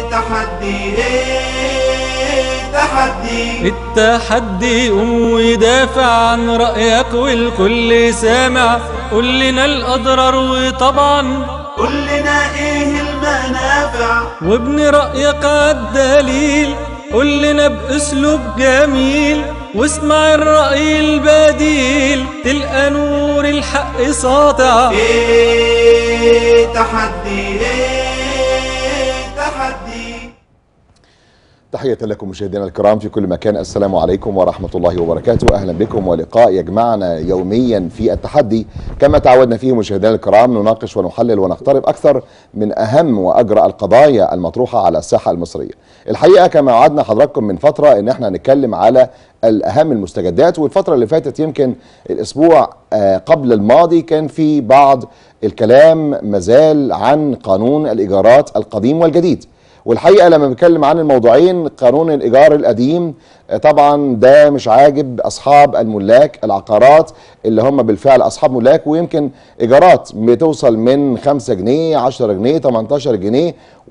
تحدي ايه تحدي التحدي قوم ودافع عن رأيك والكل سامع قول لنا الأضرار وطبعا قول لنا ايه المنافع وابن رأيك عالدليل قول لنا بأسلوب جميل واسمع الرأي البديل تلقى نور الحق ساطع ايه تحدي ايه تحدي تحية لكم مشاهدينا الكرام في كل مكان السلام عليكم ورحمة الله وبركاته أهلا بكم ولقاء يجمعنا يوميا في التحدي كما تعودنا فيه مشاهدينا الكرام نناقش ونحلل ونقترب أكثر من أهم وأجرى القضايا المطروحة على الساحة المصرية الحقيقة كما وعدنا حضراتكم من فترة ان احنا نتكلم على الأهم المستجدات والفترة اللي فاتت يمكن الأسبوع آه، قبل الماضي كان في بعض الكلام مازال عن قانون الإيجارات القديم والجديد والحقيقه لما بنتكلم عن الموضوعين قانون الايجار القديم آه، طبعا ده مش عاجب اصحاب الملاك العقارات اللي هم بالفعل اصحاب ملاك ويمكن ايجارات بتوصل من 5 جنيه 10 جنيه 18 جنيه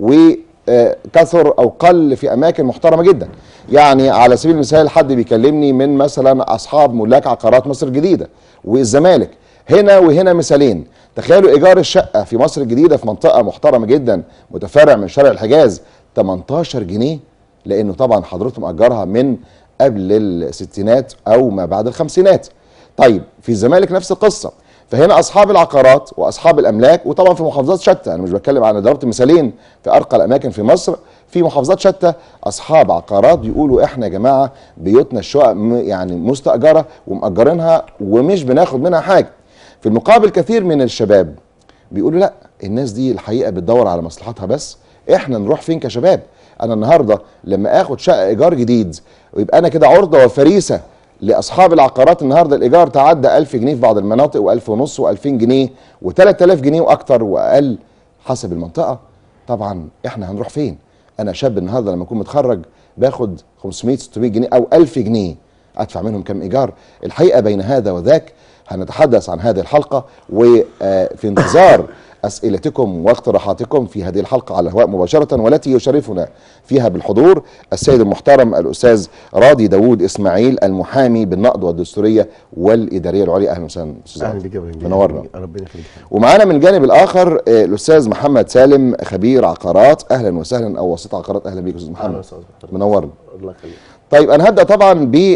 وكثر او قل في اماكن محترمه جدا يعني على سبيل المثال حد بيكلمني من مثلا اصحاب ملاك عقارات مصر الجديده والزمالك هنا وهنا مثالين تخيلوا ايجار الشقه في مصر الجديده في منطقه محترمه جدا متفرع من شارع الحجاز 18 جنيه لانه طبعا حضرته مأجرها من قبل الستينات او ما بعد الخمسينات طيب في الزمالك نفس القصه فهنا اصحاب العقارات واصحاب الاملاك وطبعا في محافظات شتى انا مش بتكلم عن ضربت مثالين في ارقى الاماكن في مصر في محافظات شتى اصحاب عقارات بيقولوا احنا يا جماعه بيوتنا الشقق م- يعني مستاجره ومأجرينها ومش بناخد منها حاجه في المقابل كثير من الشباب بيقولوا لا الناس دي الحقيقه بتدور على مصلحتها بس احنا نروح فين كشباب انا النهارده لما اخد شقه ايجار جديد ويبقى انا كده عرضه وفريسه لاصحاب العقارات النهارده الايجار تعدى 1000 جنيه في بعض المناطق و1000 ونص و2000 جنيه و3000 جنيه واكتر واقل حسب المنطقه طبعا احنا هنروح فين انا شاب النهارده لما اكون متخرج باخد 500 600 جنيه او 1000 جنيه ادفع منهم كم ايجار الحقيقه بين هذا وذاك هنتحدث عن هذه الحلقه وفي انتظار اسئلتكم واقتراحاتكم في هذه الحلقه على الهواء مباشره والتي يشرفنا فيها بالحضور السيد المحترم الاستاذ راضي داوود اسماعيل المحامي بالنقد والدستوريه والاداريه العليا اهلا وسهلا استاذ اهلا راضي. بك يا ابراهيم منورنا ربنا يخليك ومعانا من الجانب الاخر آه، الاستاذ محمد سالم خبير عقارات اهلا وسهلا او وسيط عقارات اهلا بك يا استاذ أهلا محمد وسهلا. منورنا الله يخليك طيب انا هبدا طبعا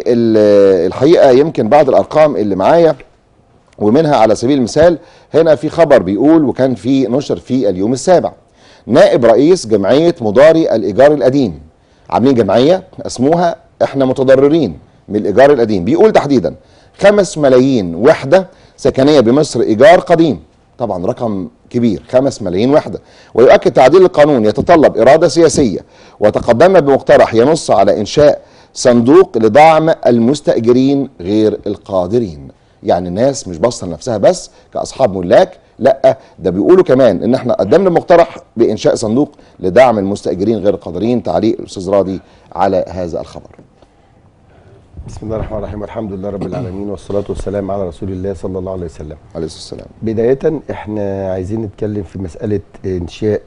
بالحقيقه يمكن بعض الارقام اللي معايا ومنها على سبيل المثال هنا في خبر بيقول وكان في نشر في اليوم السابع نائب رئيس جمعيه مضاري الايجار القديم عاملين جمعيه اسموها احنا متضررين من الايجار القديم بيقول تحديدا خمس ملايين وحده سكنيه بمصر ايجار قديم طبعا رقم كبير خمس ملايين وحدة ويؤكد تعديل القانون يتطلب إرادة سياسية وتقدمنا بمقترح ينص على إنشاء صندوق لدعم المستأجرين غير القادرين يعني الناس مش باصه لنفسها بس كأصحاب ملاك لا ده بيقولوا كمان ان احنا قدمنا مقترح بإنشاء صندوق لدعم المستأجرين غير القادرين تعليق الأستاذ راضي على هذا الخبر بسم الله الرحمن الرحيم الحمد لله رب العالمين والصلاة والسلام على رسول الله صلى الله عليه وسلم عليه الصلاة والسلام بداية احنا عايزين نتكلم في مسألة انشاء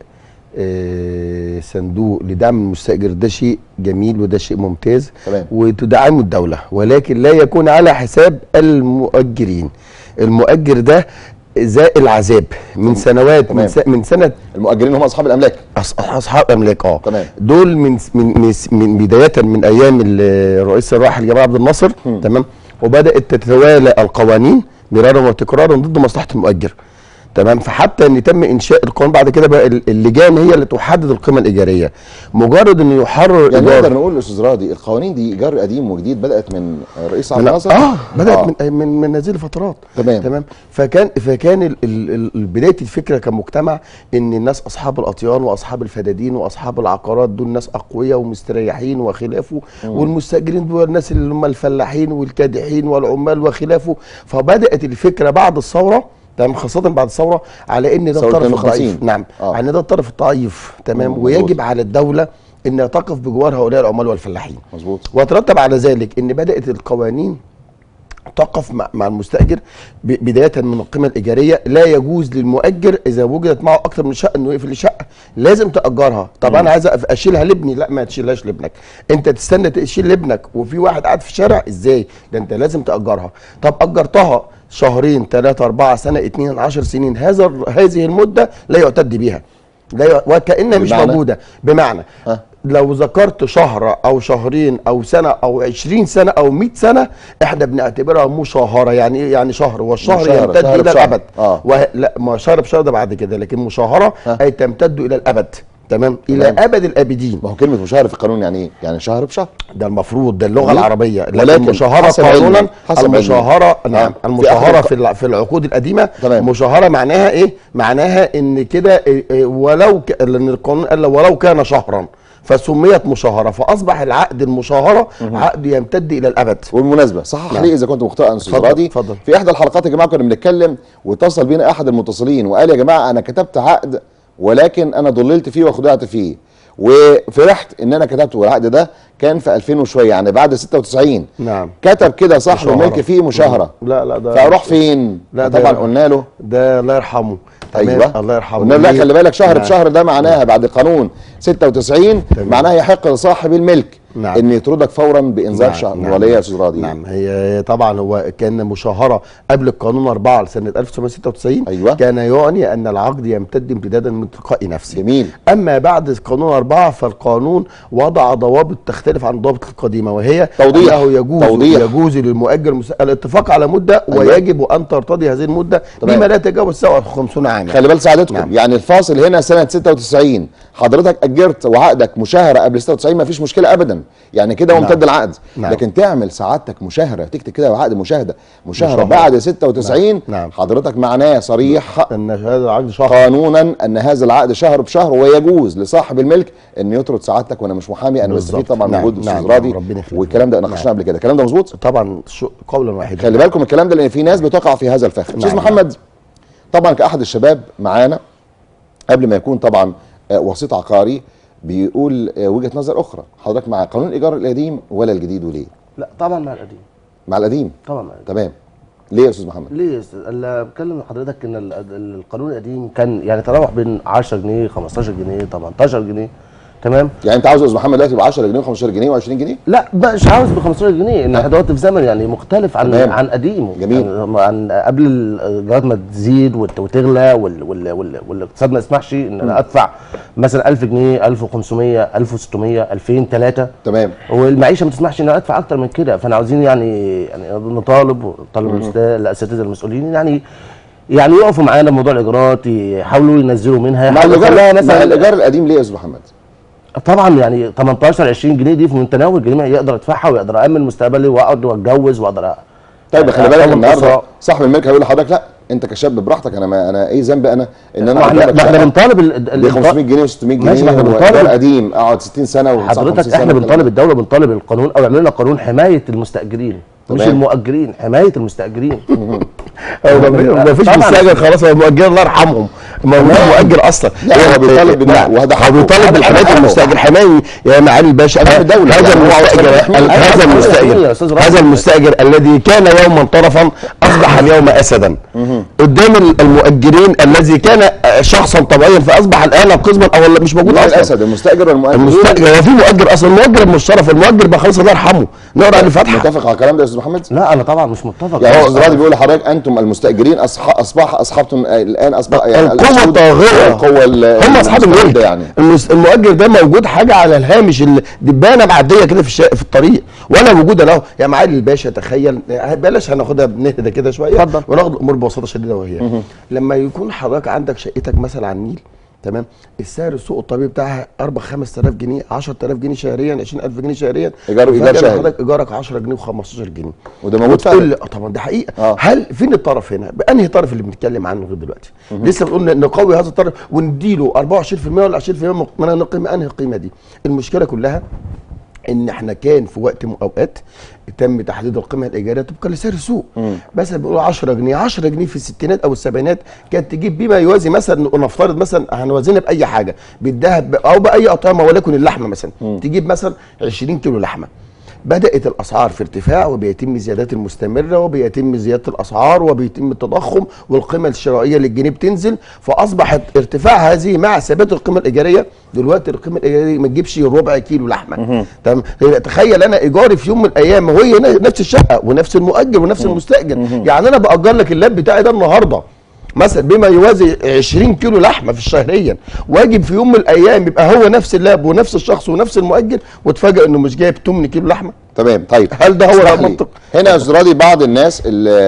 آه، صندوق لدعم المستأجر ده شيء جميل وده شيء ممتاز تمام. وتدعمه الدولة ولكن لا يكون على حساب المؤجرين المؤجر ده زاء العذاب من سنوات تمام. من, س- من سنة المؤجرين هم أصحاب الأملاك أص- اصحاب املاك اه تمام. دول من من من, من بدايه من ايام ال- الرئيس الراحل جمال عبد الناصر تمام وبدات تتوالى القوانين مرارا وتكرارا ضد مصلحه المؤجر تمام فحتى ان تم انشاء القانون بعد كده بقى ال- اللجان هي اللي تحدد القيمه الايجاريه مجرد انه يحرر يعني إيجار- نقدر نقول أستاذ راضي القوانين دي إيجار قديم وجديد بدأت من رئيس عبد من الناصر اه بدات آه. من من من هذه الفترات تمام. تمام فكان فكان ال- ال- ال- بدايه الفكره كمجتمع ان الناس اصحاب الاطيان واصحاب الفدادين واصحاب العقارات دول ناس اقوياء ومستريحين وخلافه والمستاجرين دول الناس اللي هم الفلاحين والكادحين والعمال وخلافه فبدات الفكره بعد الثوره تمام خاصة بعد الثورة على ان ده ثورة الطرف 52. الضعيف نعم آه. آه. ان ده الطرف الضعيف تمام مم، ويجب مظبوط. على الدولة انها تقف بجوار هؤلاء العمال والفلاحين مظبوط وترتب على ذلك ان بدات القوانين تقف مع, مع المستاجر ب- بدايه من القيمه الايجاريه لا يجوز للمؤجر اذا وجدت معه اكثر من شقه انه يقفل الشقه لازم تاجرها طب انا عايز أقف- اشيلها لابني لا ما تشيلهاش لابنك انت تستنى تشيل لابنك وفي واحد قاعد في الشارع ازاي ده انت لازم تاجرها طب اجرتها شهرين ثلاثة أربعة سنة اتنين عشر سنين هذا الر- هذه المدة لا يعتد بها لا ي... وكأنها مش بمعنى؟ موجودة بمعنى ها؟ لو ذكرت شهر او شهرين او سنه او 20 سنه او 100 سنه احنا بنعتبرها مشاهره يعني ايه يعني شهر والشهر مشاهرة، يمتد شهر الى بشهر. الابد آه. وه... لا ما شهر بشهر ده بعد كده لكن مشاهره ها. اي تمتد الى الابد تمام الى تمام. ابد الابدين ما هو كلمه مشاهره في القانون يعني ايه؟ يعني شهر بشهر ده المفروض ده اللغه جميل. العربيه لكن ولكن المشاهره حسب علمي- قانونا حسب علمي. المشاهره نعم آه. المشاهره في في الع- في العقود القديمه تمام. مشاهره معناها ايه معناها ان كده إيه إيه ولو ك... لان القانون قال ولو كان شهرا فسميت مشاهره فاصبح العقد المشاهره عقد يمتد الى الابد وبالمناسبه صحح نعم. لي اذا كنت مخطئا استاذ اتفضل، راضي اتفضل. في احدى الحلقات يا جماعه كنا بنتكلم واتصل بينا احد المتصلين وقال يا جماعه انا كتبت عقد ولكن انا ضللت فيه وخدعت فيه وفرحت ان انا كتبته والعقد ده كان في 2000 وشويه يعني بعد 96 نعم. كتب كده صاحب مشاهرة. الملك فيه مشاهره لا لا ده فاروح فين؟ لا، طبعا ده- قلنا له ده الله يرحمه تمام ايوه الله يرحمه قلنا له لا ليه؟ خلي بالك شهر نعم. بشهر ده معناها بعد قانون 96 تمام. معناها يحق لصاحب الملك نعم. ان يطردك فورا بانذار نعم، شهر نعم. وليه يا استاذ راضي نعم هي طبعا هو كان مشاهره قبل القانون 4 سنه 1996 أيوة. كان يعني ان العقد يمتد امتدادا من تلقاء نفسه جميل اما بعد قانون 4 فالقانون وضع ضوابط تختلف عن الضوابط القديمه وهي توضيح. انه يجوز توضيح. يجوز للمؤجر مس- الاتفاق على مده أيوة. ويجب ان ترتضي هذه المده تمام. بما لا يتجاوز 57 عاما خلي بال سعادتكم نعم. يعني الفاصل هنا سنه 96 حضرتك اجرت وعقدك مشاهره قبل 96 ما فيش مشكله ابدا يعني كده نعم. ممتد العقد نعم. لكن تعمل سعادتك مشاهره تكتب كده عقد مشاهده مشاهره مشاهرة. بعد 96 نعم. حضرتك معناه صريح ان هذا العقد شهر قانونا ان هذا العقد شهر بشهر ويجوز لصاحب الملك ان يطرد سعادتك وانا مش محامي انا بستفيد بالظبط. طبعا من نعم، وجود نعم، استاذ نعم، راضي ربنا يخليك. والكلام ده ناقشناه نعم. قبل كده الكلام ده مظبوط طبعا شو قولا واحدا خلي بالكم الكلام ده لان في ناس بتقع في هذا الفخ استاذ نعم. محمد طبعا كاحد الشباب معانا قبل ما يكون طبعا آه، وسيط عقاري بيقول آه، وجهه نظر اخرى حضرتك مع قانون الايجار القديم ولا الجديد وليه لا طبعا مع القديم مع القديم طبعا مع القديم تمام ليه يا استاذ محمد ليه يا أستاذ؟ انا بتكلم لحضرتك ان ال- ال- القانون القديم كان يعني تراوح بين 10 جنيه 15 جنيه 18 جنيه تمام يعني انت عاوز يا استاذ محمد دلوقتي ب 10 جنيه و15 جنيه و20 جنيه لا مش عاوز ب 15 جنيه ان احنا دلوقتي في زمن يعني مختلف عن تمام. عن قديم جميل. يعني عن قبل الايجارات ما تزيد وت- وتغلى وال وال وال والاقتصاد ما يسمحش ان انا ادفع مثلا 1000 جنيه 1500 1600 2000 3 تمام والمعيشه ما تسمحش ان انا ادفع اكتر من كده فاحنا عاوزين يعني يعني نطالب ونطالب الأستا- الاساتذه المسؤولين يعني يعني يقفوا معانا في موضوع الايجارات يحاولوا ينزلوا منها مع يحاولوا الايجار يخليها مع مثلا الايجار القديم ليه يا استاذ محمد طبعا يعني 18 20 جنيه دي في متناول الجميع يقدر يدفعها ويقدر امن مستقبلي واقعد واتجوز واقدر طيب يعني خلي بالك أكون النهارده أسرة. صاحب الملك هيقول لحضرتك لا انت كشاب براحتك انا ما انا ايه ذنبي انا ان انا ما احنا أقعد ما احنا شقة بنطالب ال- ال- ب 500 جنيه و600 ماشي، ما جنيه احنا وايجار بنطالب قديم اقعد 60 سنه و حضرتك احنا بنطالب الدوله بنطالب القانون او يعملوا لنا قانون حمايه المستاجرين مش تمام. المؤجرين حمايه المستاجرين ما فيش طبعاً. مستاجر خلاص هو المؤجر الله يرحمهم ما هو مش مؤجر اصلا لا، هو بيطالب بده، نعم. وهذا هو حقه. بيطالب هذا بحمايه حقه. المستاجر حمايه يا معالي الباشا حماية الدولة. هذا يعني هو المستاجر عاوز يحمي- هذا يا المستاجر أستاذ راشد. هذا المستاجر الذي كان يوما طرفا اصبح اليوم اسدا قدام المؤجرين الذي كان شخصا طبيعيا فاصبح الان قزما او مش موجود مين اصلا الاسد المستاجر ولا المؤجر المستاجر هو في مؤجر اصلا المؤجر مش شرف المؤجر بقى خلاص الله يرحمه نقرا عليه فتحه متفق على الكلام ده يا استاذ محمد لا انا طبعا مش متفق يعني هو- استاذ راضي بيقول لحضرتك انتم المستاجرين أصح... اصبح اصحابتم آه، الان اصبح يعني القوة الأسود الطاغية القوه ال- هم اصحاب المستبدة الملك يعني المس- المؤجر ده موجود حاجه على الهامش الدبانه معديه كده في الشا... في الطريق ولا وجود له يا معالي الباشا تخيل بلاش هناخدها بنهدى كده شويه اتفضل. وناخد الامور ببساطه شديده وهي لما يكون حضرتك عندك شقتك مثلا على النيل تمام السعر السوق الطبيعي بتاعها 4 5000 جنيه 10000 جنيه شهريا 20000 جنيه شهريا إيجار- إيجار وفجأة شهري. حضرتك ايجارك 10 جنيه و15 جنيه وده موجود وتقول فعلا لي آه طبعا ده حقيقه آه. هل فين الطرف هنا بانهي طرف اللي بنتكلم عنه غير دلوقتي لسه بنقول ن- نقوي هذا الطرف ونديله 24% ولا 20% من القيمه انهي القيمه دي المشكله كلها ان احنا كان في وقت من الاوقات تم تحديد القيمه الايجاريه طبقا لسعر السوق مثلا بيقولوا 10 جنيه 10 جنيه في الستينات او السبعينات كانت تجيب بما يوازي مثلا نفترض مثلا هنوازنها باي حاجه بالذهب او باي اطعمه ولكن اللحمه مثلا تجيب مثلا 20 كيلو لحمه بدات الاسعار في ارتفاع وبيتم الزيادات المستمره وبيتم زياده الاسعار وبيتم التضخم والقيمه الشرائيه للجنيه بتنزل فاصبحت ارتفاع هذه مع ثبات القيمه الايجاريه دلوقتي القيمه الايجاريه ما تجيبش ربع كيلو لحمه تمام تخيل انا ايجاري في يوم من الايام وهي نفس الشقه ونفس المؤجر ونفس المستاجر يعني انا باجر لك اللاب بتاعي ده النهارده مثلا بما يوازي 20 كيلو لحمه في الشهريا واجب في يوم من الايام يبقى هو نفس اللاب ونفس الشخص ونفس المؤجر وتفاجئ انه مش جايب 8 كيلو لحمه تمام طيب هل ده هو اسمح لي. المنطق؟ هنا يا استاذ راضي بعض الناس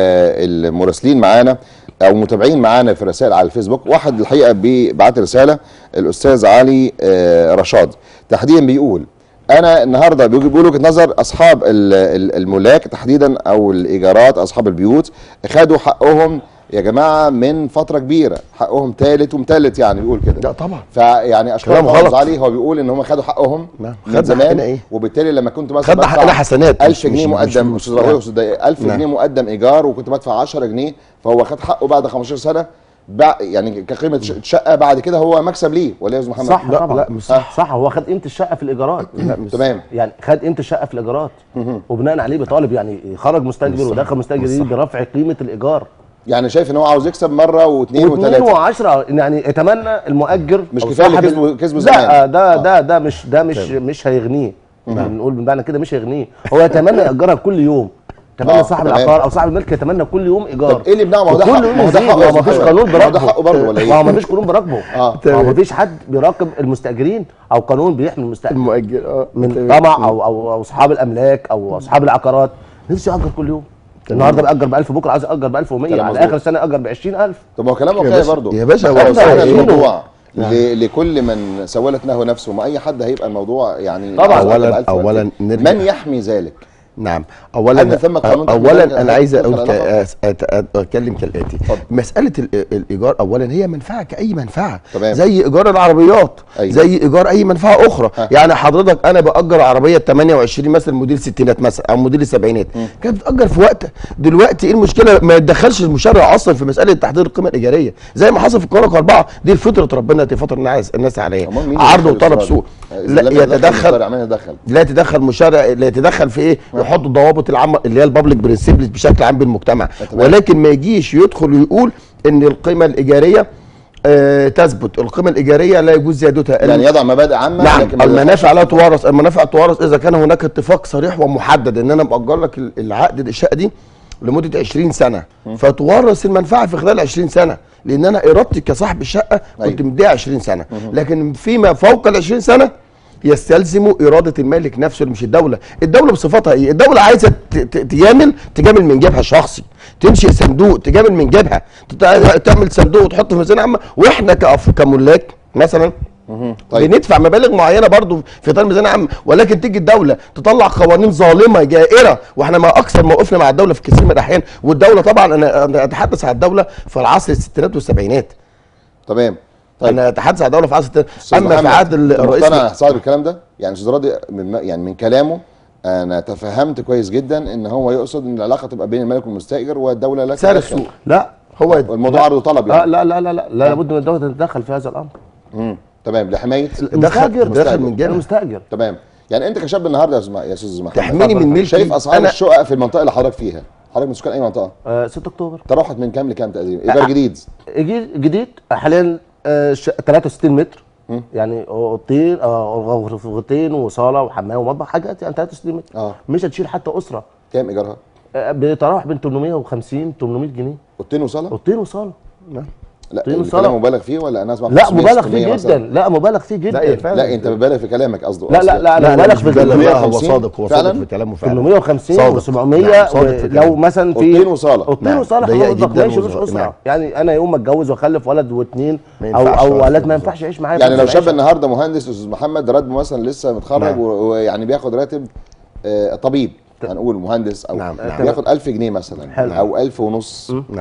ال- المراسلين معانا او متابعين معانا في الرسائل على الفيسبوك واحد الحقيقه بي- بعت رساله الاستاذ علي آه، رشاد تحديدا بيقول انا النهارده بيجي- بيقول وجهه نظر اصحاب ال- ال- الملاك تحديدا او الايجارات اصحاب البيوت خدوا حقهم يا جماعه من فتره كبيره حقهم تالت ومتلت يعني بيقول كده لا طبعا فيعني اشكر كلام الله غلط. علي هو بيقول ان هم خدوا حقهم نعم. من خدنا زمان حقنا إيه؟ وبالتالي لما كنت مثلا خدنا بدفع حقنا حسنات، 1000 مش- جنيه مش- مقدم مش استاذ فلوس. ربيع استاذ دقيق 1000 نعم. جنيه مقدم ايجار وكنت بدفع 10 جنيه فهو خد حقه بعد 15 سنه بع- يعني كقيمه ش- شقه بعد كده هو مكسب ليه ولا يا استاذ محمد صح لا، طبعا لا، مش صح. صح هو خد قيمه الشقه في الايجارات تمام يعني خد قيمه الشقه في الايجارات وبناء عليه بيطالب يعني خرج مستاجر ودخل مستاجر برفع قيمه الايجار يعني شايف ان هو عاوز يكسب مره واثنين واثنين وثلاثه وعشرة يعني يتمنى المؤجر مش أو كفاية اللي صاحب كسبه- ال- كسبه لا زمان. ده ده ده مش ده مش مش هيغنيه بنقول بمعنى كده مش هيغنيه هو يتمنى ياجرها كل يوم يتمنى آه، صاحب تمام. العقار او صاحب الملك يتمنى كل يوم ايجار طب ايه اللي يمنعه؟ ما هو ده وكل حقه- يوم ما هو ده يزيد، حقه يا ما هو مفيش أستاذ قانون محمد. ما هو ده براقبه حقه برضه ولا إيه؟ ما هو مفيش قانون براقبه آه. ما هو مفيش حد بيراقب المستاجرين او قانون بيحمي المستاجر المؤجر اه من تمام. طمع او او او اصحاب الاملاك او اصحاب العقارات نفسه ياجر كل يوم النهارده باجر ب 1000 بكره عايز اجر ب 1100 كلام على مظبوط. اخر السنه اجر ب 20000 طب ما هو كلام يا واقعي باشا- برضه يا باشا، هو احنا صحيح. وصلنا الموضوع ل- لكل من سولت له نفسه ما اي حد هيبقى الموضوع يعني طبعاً. عاوز أولاً- ألف أولاً وألف. نرجع- من يحمي ذلك نعم اولا هل ثم قانون تحميل اولا ذلك؟ انا عايز تدخل اقول ك- علاقة؟ أس- أت- أت- اتكلم كالاتي اتفضل. مساله ال- الايجار اولا هي منفعه كاي منفعه تمام. زي ايجار العربيات أيوة. زي ايجار اي منفعه اخرى ها. يعني حضرتك انا باجر عربيه 28 مثلا موديل ستينات مثلا او موديل السبعينات كانت بتاجر في وقتها دلوقتي ايه المشكله ما يتدخلش المشرع اصلا في مساله تحديد القيمه الايجاريه زي ما حصل في القرى اربعه دي فطره ربنا دي فطره الناس الناس عليها أمال مين عرض يدخل وطلب السؤال؟ سوق إذا لا لم يتدخل يتدخل المشرع، من يتدخل لا يتدخل مشرع لا يتدخل في ايه يحط الضوابط العامه اللي هي البابليك برنسبلز بشكل عام بالمجتمع تمام. ولكن ما يجيش يدخل ويقول ان القيمه الايجاريه آه تثبت القيمه الايجاريه لا يجوز زيادتها يعني يضع مبادئ عامه نعم لكن ما المنافع لا توارث المنافع توارث اذا كان هناك اتفاق صريح ومحدد ان انا مأجر لك ال- العقد الشقه دي لمده 20 سنه فتورث المنفعه في خلال 20 سنه لان انا ارادتي كصاحب الشقه كنت أيوة. مديها 20 سنه لكن فيما فوق ال 20 سنه يستلزم اراده المالك نفسه اللي مش الدوله الدوله بصفتها ايه الدوله عايزه ت- ت- تجامل تجامل من جيبها الشخصي تنشئ صندوق تجامل من جيبها تت- تعمل صندوق وتحط في ميزانيه عامه واحنا كأف- كملاك مثلا طيب. طيب. بندفع مبالغ معينه برضو في اطار ميزانيه عامه ولكن تيجي الدوله تطلع قوانين ظالمه جائره واحنا ما اكثر موقفنا مع الدوله في كثير من الاحيان والدوله طبعا انا أنا اتحدث عن الدوله في العصر الستينات والسبعينات تمام طيب. انا اتحدث عن الدوله في عصر الستينات أستاذ اما في محمد، عهد ال- أنت الرئيس مقتنع صاحب الكلام ده يعني استاذ راضي من يعني من كلامه انا تفهمت كويس جدا ان هو يقصد ان العلاقه تبقى بين الملك والمستاجر والدوله لا سعر تتدخل. السوق لا هو الموضوع عرض وطلب آه يعني لا لا لا لا لا لابد من الدوله تتدخل في هذا الامر مم. تمام لحمايه المستاجر دخل من جيبها المستاجر تمام يعني انت كشاب النهارده يا أستاذ- يا استاذ محمد تحميني من ملكي شايف اسعار أنا- الشقق في المنطقه اللي حضرتك فيها حضرتك من سكان اي منطقه آه 6 اكتوبر تراوحت من كام لكام تقريبا ايجار جديد جديد جديد حاليا آه ش- 63 متر يعني اوضتين آه، غرفتين وصاله وحمام ومطبخ حاجات يعني 63 متر اه مش هتشيل حتى اسره كام ايجارها آه، بيتراوح بين 850 800 جنيه اوضتين وصاله اوضتين وصاله لا اوضتين الكلام وصالة. مبالغ فيه ولا انا اسمع لا 500 مبالغ 600 فيه مثلاً؟ جدا لا مبالغ فيه جدا لا فعلا لا انت مبالغ في كلامك قصده لا لا لا انا لا مبالغ مش في بيبالغ، لا هو 850 صادق هو فعلاً؟ صادق في كلامه فعلا 850 صادق. و700 نعم، صادق في لو كلامه. مثلا في اوضتين وصاله اوضتين نعم، وصاله ضيق حضرتك جداً ماشي مش وصغير. اسره نعم. يعني انا يوم ما اتجوز واخلف ولد واثنين ما او ينفعش او ولا اولاد في ما الوظيفة. ينفعش يعيش معايا يعني في لو شاب العيشة. النهارده مهندس استاذ محمد راتبه مثلا لسه متخرج نعم. و- ويعني بياخد راتب آه، طبيب هنقول مهندس او نعم، نعم. بياخد 1000 جنيه مثلا حلو. او 1000 ونص نعم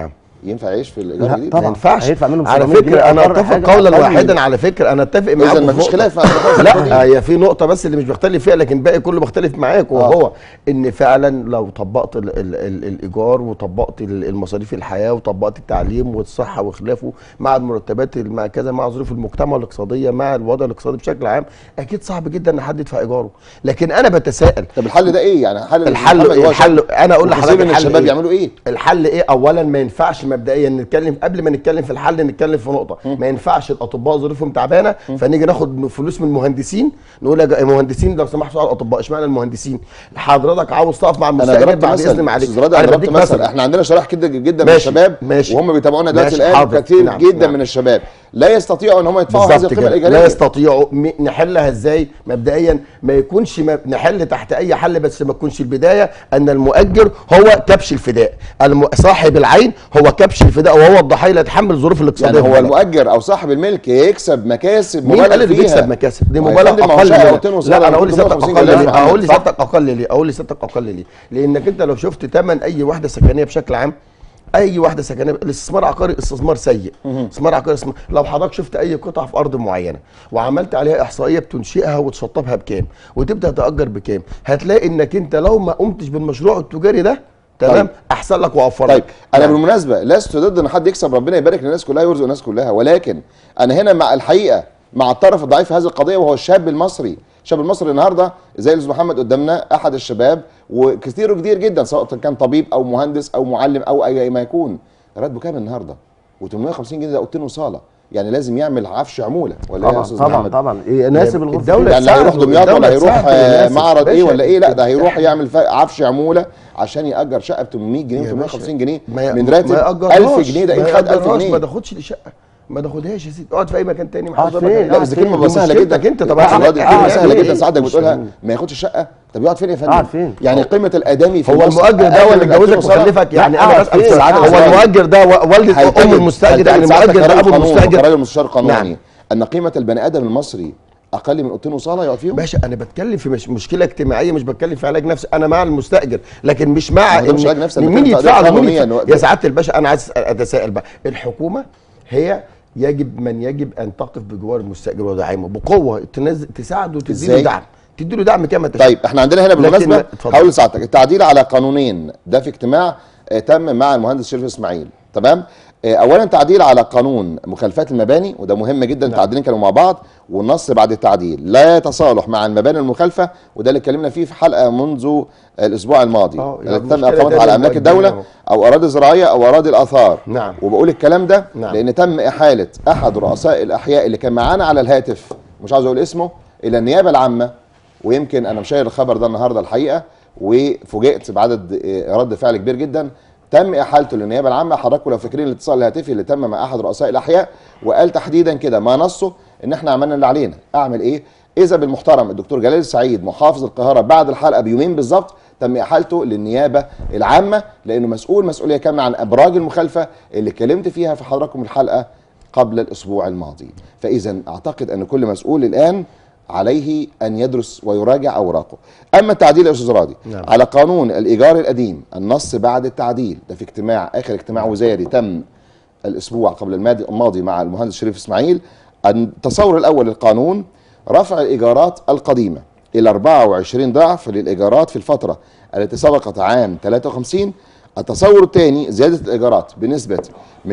ينفع يعيش في الايجار لا، الجديد طبعاً. ما ينفعش هيدفع منهم على 700 فكره جنيه انا أقل اتفق حاجة، قولا أقل. واحدا على فكره انا اتفق معاك اذا في مفيش نقطة. خلاف على النقطة دي. لا هي في نقطة بس اللي مش بختلف فيها لكن باقي كله بختلف معاك وهو ان فعلا لو طبقت ال ال ال الايجار وطبقت ال- المصاريف الحياة وطبقت التعليم والصحة وخلافه مع المرتبات مع كذا مع ظروف المجتمع الاقتصادية مع الوضع الاقتصادي بشكل عام اكيد صعب جدا ان حد يدفع ايجاره لكن انا بتساءل طب الحل ده ايه يعني حل الحل محمد هو الحل شاب انا اقول وكثير لحضرتك من الحل الشباب إيه؟ يعملوا ايه الحل ايه اولا ما ينفعش مبدئيا نتكلم قبل ما نتكلم في الحل نتكلم في نقطه ما ينفعش الاطباء ظروفهم تعبانه فنيجي ناخد فلوس من المهندسين نقول يا جا- مهندسين لو سمحتوا على الاطباء اشمعنى المهندسين حضرتك عاوز تقف مع انا المستاجر ضربت بعد اذن مثل معلش استاذ رضا، انا ضربت بديك مثل احنا عندنا شرائح كده جدا من ماشي، الشباب ماشي. وهم بيتابعونا دلوقتي ماشي، الان حاضر. كثير نعم، جدا نعم. من الشباب لا يستطيعوا ان هم يدفعوا هذه بالظبط القيمه كده الايجاريه لا يستطيعوا م- نحلها ازاي مبدئيا ما يكونش ما نحل تحت اي حل بس ما تكونش البدايه ان المؤجر هو كبش الفداء الم... صاحب العين هو كبش الفداء وهو الضحيه اللي يتحمل الظروف الاقتصاديه يعني هو في البلد. المؤجر او صاحب الملك يكسب مكاسب مين قال مبالغ اللي فيها بيكسب مكاسب دي ما يا مبالغ فندم، ما هو اقل شقة ليه؟ وتين وصالة لا انا اقول لسيادتك 350 اقل جنيه ليه يا محمد، اقول صح؟ لسيادتك اقل ليه اقول لسيادتك اقل ليه لانك انت لو شفت ثمن اي وحده سكنيه بشكل عام اي وحده سكنيه الاستثمار عقاري استثمار سيء استثمار عقاري استثمار لو حضرتك شفت اي قطعه في ارض معينه وعملت عليها احصائيه بتنشئها وتشطبها بكام وتبدا تاجر بكام هتلاقي انك انت لو ما قمتش بالمشروع التجاري ده تمام طيب. احسن لك واوفر طيب لك انا نعم. بالمناسبه لست ضد ان حد يكسب ربنا يبارك للناس كلها ويرزق الناس كلها ولكن انا هنا مع الحقيقه مع الطرف الضعيف في هذه القضيه وهو الشاب المصري الشاب المصري النهارده زي الاستاذ محمد قدامنا احد الشباب وكثير وكتير جدا سواء كان طبيب او مهندس او معلم او اي ما يكون راتبه كام النهارده و850 جنيه ده اوضتين وصاله يعني لازم يعمل عفش عموله ولا ايه يا طبعا استاذ طبعا محمد طبعا يناسب الغرفه الدولة يعني لا هيروح تساعده، دمياط ولا الدولة هيروح تساعده آه، للناس. معرض ايه باشا، ولا ايه لا ده انت- هيروح يعمل ف- عفش عموله عشان ياجر شقه ب 800 جنيه يا و 850 جنيه ما من ما راتب يأجرهاش، 1000 جنيه ده ما ايه خد 1000 يأجرهاش، جنيه ما تاخدش الشقه ما تاخدهاش يا سيدي اقعد في اي مكان تاني ما اقعد حدش فين؟ ضربك. لا بس دي كلمه دي سهله جدا مشكلتك انت طب طبعا أنا- دي آه، كلمه آه، سهله آه، جدا آه، سعادتك مش- بتقولها ما ياخدش شقه طب يقعد فين يا فندم قاعد فين؟ يعني قيمه الادمي في هو مصر المؤجر ده أقل هو اللي من اتجوزك 2000 وصالة. وخلفك يعني لا، انا قاعد بسال فين؟ سؤال قاعد هو فين؟ المؤجر ده و- والده هل ام تجد- المستاجر هل يعني تجد سعادتك المؤجر ده ابو كراجل قانون المستاجر وكراجل مستشار قانوني نعم. ان قيمه البني ادم المصري اقل من اوضتين وصاله يقعد فيهم باشا انا بتكلم في مش مشكله اجتماعيه مش بتكلم في علاج نفسي انا مع المستاجر لكن مش مع ما هو ده مش علاج نفسي، أنا إن مين بتكلم في يدفع قضية له مين قانونية، يدفع إنه- يا سعاده الباشا انا عايز اتساءل بقى الحكومه هي يجب من يجب ان تقف بجوار المستاجر ودعمه بقوه تنزل تساعده وتدي له إزاي؟ دعم تدي له دعم كما تشاء طيب احنا عندنا هنا لكن بالمناسبه ما- اتفضل. هقول لسعادتك التعديل على قانونين ده في اجتماع آه، تم مع المهندس شريف اسماعيل تمام آه، اولا تعديل على قانون مخالفات المباني وده مهم جدا التعديلين كانوا مع بعض والنص بعد التعديل لا يتصالح مع المباني المخالفه وده اللي اتكلمنا فيه في حلقه منذ الاسبوع الماضي اه، يعني التي تم المشكلة اقامتها ده على اللي املاك مؤجلينها الدوله اهو. او اراضي زراعيه او اراضي الاثار نعم. وبقول الكلام ده نعم. لان تم احاله احد رؤساء الاحياء اللي كان معانا على الهاتف مش عاوز اقول اسمه الى النيابه العامه ويمكن انا مشاهد الخبر ده النهارده الحقيقه وفوجئت بعدد آه، رد فعل كبير جدا تم احالته للنيابه العامه حضراتكم لو فاكرين الاتصال الهاتفي اللي تم مع احد رؤساء الاحياء وقال تحديدا كده ما نصه ان احنا عملنا اللي علينا اعمل ايه اذا بالمحترم الدكتور جلال السعيد محافظ القاهره بعد الحلقه بيومين بالظبط تم احالته للنيابه العامه لانه مسؤول مسؤوليه كامله عن ابراج المخالفه اللي اتكلمت فيها في حضراتكم الحلقه قبل الاسبوع الماضي فاذا اعتقد ان كل مسؤول الان عليه ان يدرس ويراجع اوراقه اما التعديل يا استاذ راضي نعم. على قانون الايجار القديم النص بعد التعديل ده في اجتماع اخر اجتماع وزاري تم الاسبوع قبل الماضي الماضي مع المهندس شريف اسماعيل التصور الاول للقانون رفع الايجارات القديمه الى 24 ضعف للايجارات في الفتره التي سبقت عام 53 التصور الثاني زياده الايجارات بنسبه 270%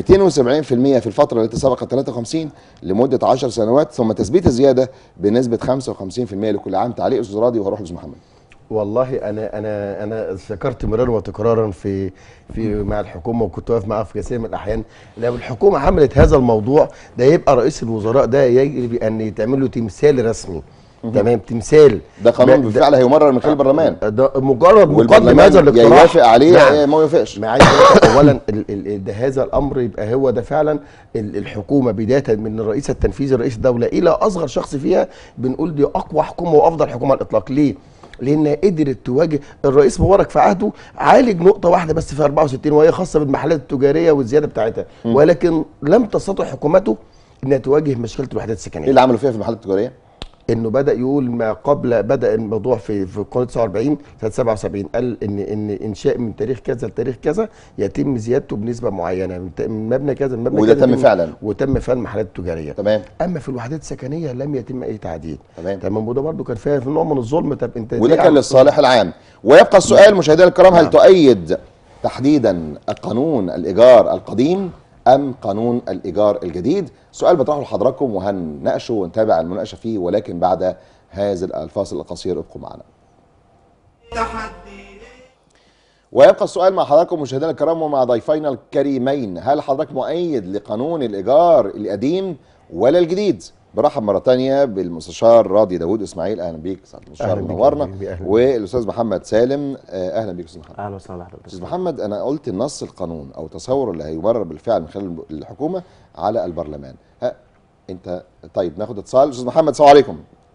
في الفتره التي سبقت 53 لمده 10 سنوات ثم تثبيت الزياده بنسبه 55% لكل عام تعليق استاذ راضي وهروح لاستاذ محمد والله انا انا انا ذكرت مرارا وتكرارا في في مع الحكومه وكنت واقف معاها في كثير من الاحيان لو الحكومه عملت هذا الموضوع ده يبقى رئيس الوزراء ده يجب ان يتعمل له تمثال رسمي تمام تمثال ده قانون ب- بالفعل هيمرر من خلال البرلمان ده مجرد مقدم والبرلمان هذا يا الاقتراح يوافق عليه نعم. يا ما يوافقش ما عايز أقول لك اولا ال- ال- ده هذا الامر يبقى هو ده فعلا ال- الحكومه بدايه من الرئيس التنفيذي رئيس الدوله الى اصغر شخص فيها بنقول دي اقوى حكومه وافضل حكومه على الاطلاق ليه؟ لانها قدرت تواجه الرئيس مبارك في عهده عالج نقطه واحده بس في 64 وهي خاصه بالمحلات التجاريه والزياده بتاعتها ولكن لم تستطع حكومته انها تواجه مشكله الوحدات ايه السكنيه اللي عملوا فيها في المحلات التجاريه؟ انه بدا يقول ما قبل بدا الموضوع في في قانون 49 سنه 77 قال ان ان انشاء من تاريخ كذا لتاريخ كذا يتم زيادته بنسبه معينه من ت- من مبنى كذا لمبنى وده كذا تم يتم- فعلا. وتم فعلا المحلات التجاريه تمام اما في الوحدات السكنيه لم يتم اي تعديل تمام. تمام وده برضه كان فيها في نوع من الظلم طب انت وده ليه كان عم- للصالح العام ويبقى السؤال مشاهدينا الكرام هل نعم. تؤيد تحديدا قانون الايجار القديم ام قانون الايجار الجديد سؤال بطرحه لحضراتكم وهنناقشه ونتابع المناقشه فيه ولكن بعد هذا الفاصل القصير ابقوا معنا تحدي ويبقى السؤال مع حضراتكم مشاهدينا الكرام ومع ضيفينا الكريمين هل حضرتك مؤيد لقانون الإيجار القديم ولا الجديد؟ برحب مرة تانية بالمستشار راضي داوود إسماعيل أهلا بيك سعادة المستشار أهلا بيك يا منورنا حبيبي، أهلا بيك. والأستاذ محمد سالم آه، أهلا بيك أستاذ محمد اهلا وسهلا بحضرتك أستاذ محمد أنا قلت النص القانون أو تصور اللي هيمرر بالفعل من خلال الحكومة على البرلمان ها أنت طيب ناخد اتصال أستاذ محمد السلام عليكم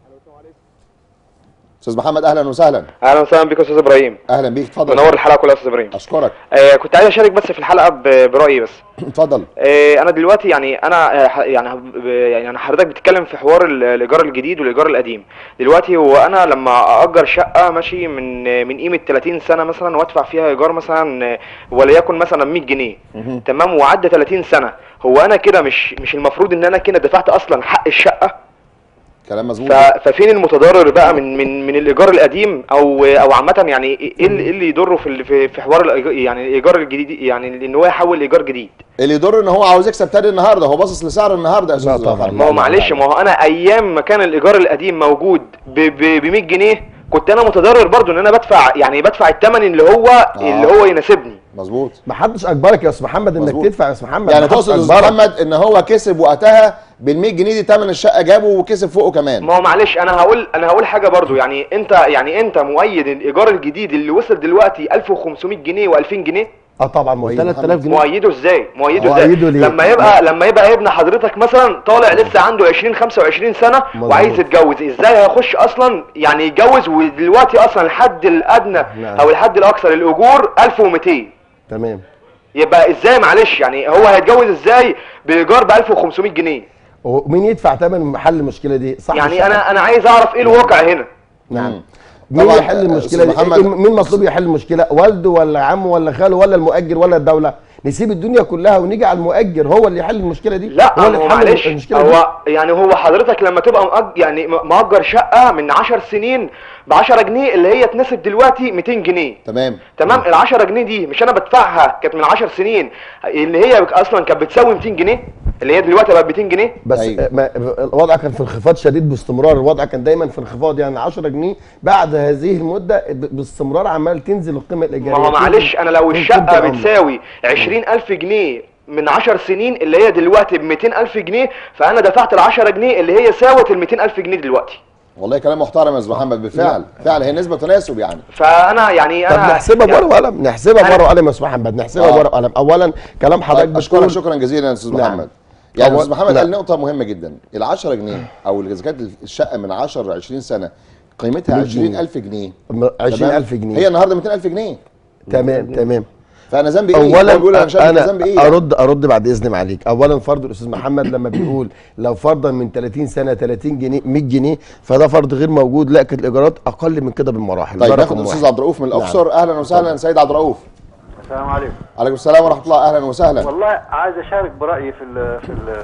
أستاذ محمد أهلا وسهلا اهلا وسهلا بك يا استاذ ابراهيم أهلا بيك اتفضل منور الحلقه كلها يا استاذ ابراهيم أشكرك آه كنت عايز اشارك بس في الحلقه ب- برايي بس اتفضل آه انا دلوقتي يعني انا آه، ح- يعني ب- يعني انا حضرتك بتتكلم في حوار ال- الايجار الجديد والايجار القديم دلوقتي هو انا لما اجر شقه ماشي من آه، من قيمه 30 سنه مثلا وادفع فيها ايجار مثلا آه، وليكن مثلا 100 جنيه تمام وعدى 30 سنه هو انا كده مش مش المفروض ان انا كده دفعت اصلا حق الشقه كلام مظبوط ف- ففين المتضرر بقى من من من الايجار القديم او او عامه يعني ايه اللي, إيه اللي يضره في ال- في في حوار الإيجار- يعني الايجار الجديد يعني ان هو يحول لايجار جديد اللي يضر ان هو عاوز يكسب تاني النهارده هو باصص لسعر النهارده يا لا استاذ طبعاً. محمد. ما هو معلش ما هو انا ايام ما كان الايجار القديم موجود ب 100 جنيه كنت انا متضرر برضو ان انا بدفع يعني بدفع الثمن اللي هو اللي هو يناسبني مظبوط ما حدش اجبرك يا استاذ محمد انك مظبوط. تدفع يا استاذ محمد يعني ما حدش تقصد يا استاذ أجبرك. محمد ان هو كسب وقتها بال 100 جنيه دي ثمن الشقه جابه وكسب فوقه كمان ما هو معلش انا هقول انا هقول حاجه برضو يعني انت يعني انت مؤيد الايجار الجديد اللي وصل دلوقتي 1500 جنيه و2000 جنيه اه طبعا مؤيد 3000 جنيه مؤيده ازاي مؤيده ازاي مؤيده ليه؟ لما يبقى لما يبقى ابن حضرتك مثلا طالع لسه عنده 20 25 سنه مظبوط. وعايز يتجوز ازاي هيخش اصلا يعني يتجوز ودلوقتي اصلا الحد الادنى نعم. او الحد الاقصى للاجور 1200 تمام يبقى ازاي معلش يعني هو هيتجوز ازاي بايجار ب 1500 جنيه ومين يدفع ثمن حل المشكله دي صح يعني انا انا عايز اعرف ايه الواقع هنا نعم مم. مين طبعاً، يحل المشكله أستاذ دي محمد- إيه- مين مطلوب يحل المشكله والده ولا عمه ولا خاله ولا المؤجر ولا الدوله نسيب الدنيا كلها ونيجي على المؤجر هو اللي يحل المشكله دي لا هو اللي هو يحل معلش المشكله دي هو يعني هو حضرتك لما تبقى مأج يعني م- مأجر شقة من 10 سنين ب 10 جنيه اللي هي تناسب دلوقتي 200 جنيه تمام تمام ال 10 جنيه دي مش انا بدفعها كانت من 10 سنين اللي هي اصلا كانت بتساوي 200 جنيه اللي هي دلوقتي بقت 200 جنيه بس أيوة. ما الوضع كان في انخفاض شديد باستمرار الوضع كان دايما في انخفاض يعني 10 جنيه بعد هذه المده ب- باستمرار عمال تنزل القيمه الايجاريه ما هو معلش انا لو تنزل الشقة قيمة العملة. بتساوي 20000 جنيه من 10 سنين اللي هي دلوقتي ب 200000 جنيه فانا دفعت ال 10 جنيه اللي هي ساوت ال 200000 جنيه دلوقتي والله كلام محترم يا استاذ محمد بالفعل فعلا هي نسبه تناسب يعني فانا يعني طب انا نحسبها يعني- بورقه وقلم نحسبها أنا- بورقه وقلم يا استاذ محمد نحسبها آه. بورقه وقلم اولا كلام حضرتك طيب اشكرك بتقول شكرا جزيلا يا استاذ نعم. محمد يعني أول- استاذ محمد لا. قال نقطه مهمه جدا ال 10 جنيه او اذا كانت الشقه من 10 ل 20 سنه قيمتها 100 جنيه. 20000 جنيه م- 20000 تمام؟ جنيه هي النهارده 200000 جنيه تمام تمام فانا ذنبي ايه؟ اولا هو بيقول انا مش عارف انا ذنبي ايه ارد ارد بعد اذن عليك اولا فرض الاستاذ محمد لما بيقول لو فرضا من 30 سنه 30 جنيه 100 جنيه فده فرض غير موجود لا كانت الايجارات اقل من كده بالمراحل طيب ده ناخد رقم الاستاذ واحد. عبد الرؤوف من الاقصر اهلا وسهلا سيد عبد الرؤوف السلام عليكم عليكم السلام ورحمه الله اهلا وسهلا والله عايز اشارك برايي في ال في ال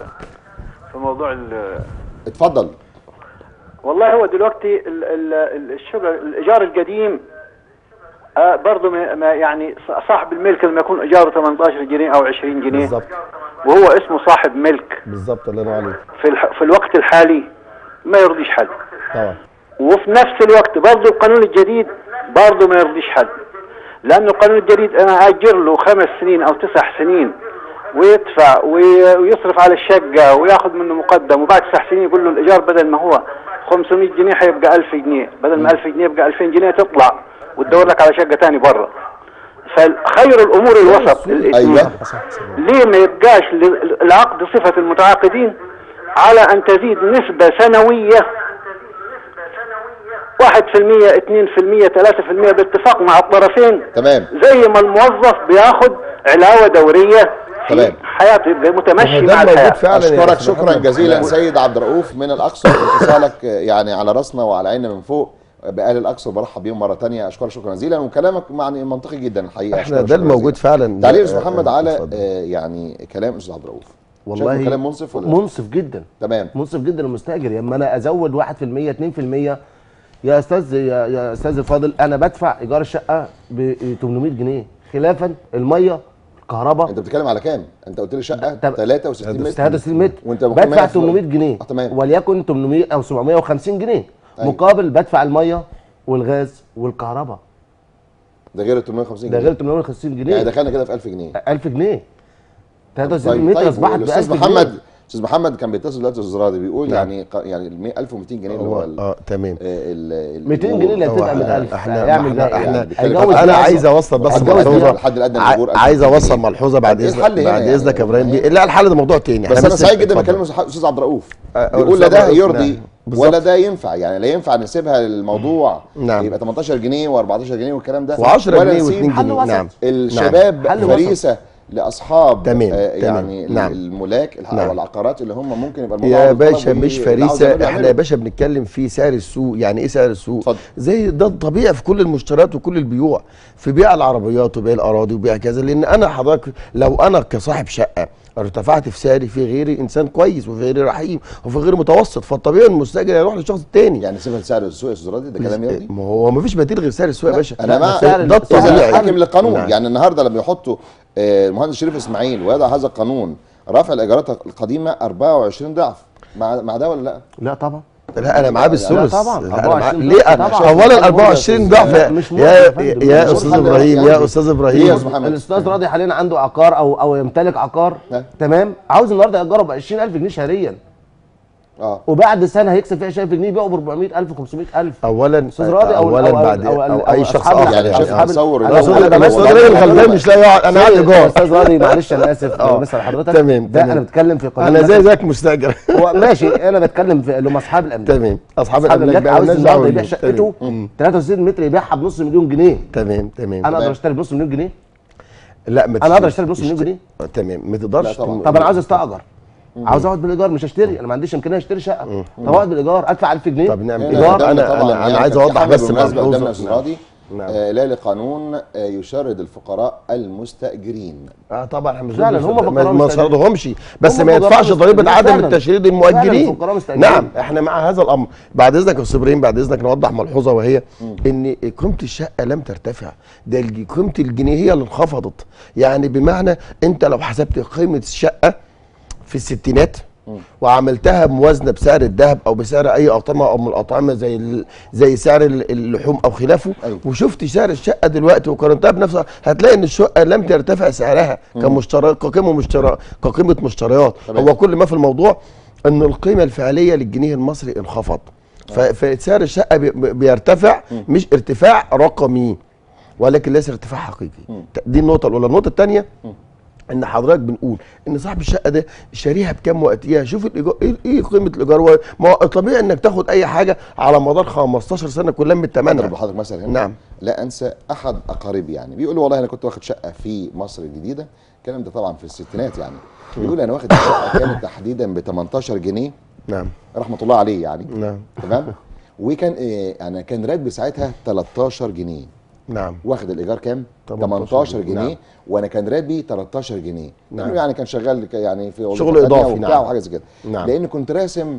في موضوع ال اتفضل والله هو دلوقتي ال ال ال- الشغل الايجار القديم آه برضه ما ما يعني ص- صاحب الملك لما يكون ايجاره 18 جنيه او 20 جنيه بالظبط وهو اسمه صاحب ملك بالظبط الله ينور عليك في الح في الوقت الحالي ما يرضيش حد طبعا وفي نفس الوقت برضه القانون الجديد برضه ما يرضيش حد لأنه القانون الجديد أنا أجر له خمس سنين أو تسع سنين ويدفع وي- ويصرف على الشقة وياخذ منه مقدم وبعد تسع سنين يقول له الإيجار بدل ما هو 500 جنيه حيبقى 1000 جنيه بدل ما 1000 جنيه يبقى 2000 جنيه تطلع وتدور لك على شقة تاني برا فخير الأمور الوسط ايوه ليه ما يبقاش ل- العقد صفة المتعاقدين على أن تزيد نسبة سنوية واحد في المية اثنين في المية ثلاثة في المية باتفاق مع الطرفين تمام زي ما الموظف بياخد علاوة دورية في تمام. حياته يبقى متمشي ده مع موجود الحياه فعلا يا اشكرك أستاذ شكرا محمد. جزيلا نعم. سيد عبد الرؤوف من الاقصر اتصالك يعني على راسنا وعلى عيننا من فوق باهل الاقصر برحب بيهم مره تانية اشكرك شكرا جزيلا وكلامك يعني منطقي جدا الحقيقه احنا أشكرك ده شكراً الموجود جزيلاً. فعلا تعليق استاذ آه، محمد آه، على اتفضل. آه، يعني كلام استاذ عبد الرؤوف والله شايفه كلام منصف ولا لا؟ منصف جدا تمام منصف جدا المستاجر اما انا ازود 1% 2% يا استاذ يا, يا استاذ الفاضل انا بدفع ايجار الشقه ب 800 جنيه خلافا الميه الكهرباء انت بتتكلم على كام انت قلت لي شقه طب- 63 متر 63 متر وانت مقيم بدفع هنا في- 800 جنيه آه، تمام وليكن 800 او 750 جنيه أيوة. مقابل بدفع الميه والغاز والكهرباء ده غير ال 850 ده جنيه غير 850 يعني جنيه دخلنا كده في 1000 جنيه 1000 جنيه 63 طيب متر طيب اصبحت ب 1000 الاستاذ جنيه محمد استاذ محمد كان بيتصل دلوقتي استاذ راضي بيقول نعم. يعني ق- يعني ال 100 1200 جنيه اللي هو هو ال- اه تمام آه، ال- ال- 200 جنيه اللي هو هتبقى من احنا 1000 احنا هيعمل احنا, ده إيه؟ احنا بيتكلم هيجوز انا بيها عايز اوصل بس الحد هتجوز الادنى بيها. الحد الادنى للاجور ع- عايز 1200 اوصل جنيه. ملحوظه بعد طب إيه اذنك الحل هنا بعد يعني؟ اذنك يا ابراهيم يعني- بيه- لا الحل ده موضوع تاني بس احنا انا سعيد جدا اتفضل. بكلم الاستاذ عبد الرؤوف آه، بيقول لا أستاذ ده عبد الرؤوف، يرضي نعم. بالظبط. ولا ده ينفع يعني لا ينفع نسيبها الموضوع نعم. يبقى 18 جنيه و14 جنيه والكلام ده و10 ولا جنيه نسيب و2 حل جنيه وسط. نعم الشباب حل وسط. فريسه لاصحاب تمام، آه تمام. يعني نعم. الملاك الح- نعم. والعقارات اللي هم ممكن يبقى الموضوع يا عاوز طلب باشا وي- مش اللي عاوز فريسه يعمله احنا يا يعمله. باشا بنتكلم في سعر السوق يعني ايه سعر السوق اتفضل. زي ده طبيعي في كل المشتريات وكل البيوع في بيع العربيات وبيع الاراضي وبيع كذا لان انا حضرتك لو انا كصاحب شقه ارتفعت في سعري في غيري انسان كويس وفي غيري رحيم وفي غيري متوسط فالطبيعي المستاجر هيروح للشخص التاني يعني سيبها لسعر السوق يا استاذ راضي ده كلام يرضي ما هو ما فيش بديل غير سعر السوق يا باشا انا مع سعر- ده سعر الطبيعي حاكم للقانون نعم. يعني النهارده لما يحطوا آه، المهندس شريف اسماعيل ويضع هذا القانون رفع الايجارات القديمه 24 ضعف مع مع ده ولا لا؟ لا طبعا لا انا معاه بالثلث لا طبعا، لا أنا معاه 24 ليه طبعا. أنا اولا 24 ضعف لا، يا مش يا, موافق يا فندم. يا مش استاذ موافق. ابراهيم يعني يا استاذ ليه يا ابراهيم أستاذ محمد؟ الاستاذ راضي حاليا عنده عقار او او يمتلك عقار ها؟ تمام عاوز النهارده يأجره ب 20000 جنيه شهريا اه وبعد سنه هيكسب فيها 20000 جنيه يبيعه ب 400000 500000 اولا أستاذ راضي أو- اولا أو- بعد أو- او, أو اي شخص أصحاب اخر يعني الأصحاب شوف هتصور أنا لو أستاذ أنا راضي- بس- الاستاذ راجل غلبان مش لاقي يقعد انا قاعد ايجار استاذ راضي معلش انا اسف آه. بس حضرتك تمام، ده تمام. انا بتكلم في قانون انا زي النقل. زيك مستاجر هو ماشي انا بتكلم في اللي هم اصحاب الاملاك تمام اصحاب اصحاب الاملاك الاملاك بقى عاوز مالناش دعوه النهارده يبيع بيهم. شقته تمام. 63 متر يبيعها بنص مليون جنيه تمام تمام انا اقدر اشتري بنص مليون جنيه لا ما انا اقدر تشتري- اشتري بنص مليون جنيه تمام ما تقدرش لا طبعا. تم- طب انا عاوز استاجر عاوز اقعد بالايجار مش هشتري انا ما عنديش امكانيه اشتري شقه طب اقعد بالايجار ادفع 1000 جنيه طب نعمل هنا إيجار. قدامنا أنا- طبعاً أنا- أنا يعني عايز كان في أوضح حملة بس بالمناسبة ملحوظة. قدامنا يا أستاذ نعم. راضي نعم. آه، لا لقانون آه، يشرد الفقراء المستاجرين اه طبعا احنا مش فعلاً ضد- هم ما- فقراء ما مستأجرين. صرفهمش بس هم ما فقراء يدفعش ضريبه مستأجرين. عدم فعلاً. التشريد فعلاً المؤجرين فقراء مستأجرين. نعم احنا مع هذا الامر بعد اذنك يا استاذ ابراهيم بعد اذنك نوضح ملحوظه وهي ان قيمه الشقه لم ترتفع ده الج- قيمه الجنيه هي اللي انخفضت يعني بمعنى انت لو حسبت قيمه الشقه في الستينات وعملتها موازنه بسعر الذهب او بسعر اي اطعمه او من الاطعمه زي ال- زي سعر ال- اللحوم او خلافه أيوة. وشفت سعر الشقه دلوقتي وقارنتها بنفسها هتلاقي ان الشقه لم ترتفع سعرها كمشتريات كقيمه مشترى كقيمه مشتريات تمام. هو كل ما في الموضوع ان القيمه الفعليه للجنيه المصري انخفض ف- فسعر الشقه بي- بيرتفع مش ارتفاع رقمي ولكن ليس ارتفاع حقيقي دي النقطه الاولى النقطه الثانيه ان حضرتك بنقول ان صاحب الشقه ده شاريها بكام وقتها شوف الايجار ايه إيه قيمه الايجار و- ما هو طبيعي انك تاخد اي حاجه على مدار 15 سنه كلها من اضرب الثمن لحضرتك مثلا هنا نعم. لا انسى احد اقاربي يعني بيقول لي والله انا كنت واخد شقه في مصر الجديده الكلام ده طبعا في الستينات يعني بيقول لي انا واخد الشقه كانت تحديدا ب 18 جنيه نعم رحمه الله عليه يعني نعم تمام وكان إيه انا كان راتبي ساعتها 13 جنيه نعم واخد الايجار كام 18 18 جنيه. جنيه نعم. وانا كان راتبي 13 جنيه نعم. نعم. يعني كان شغال ك- يعني في وظيفة شغل تانية إضافي، وبتاع نعم. وحاجه زي كده نعم. لان كنت راسم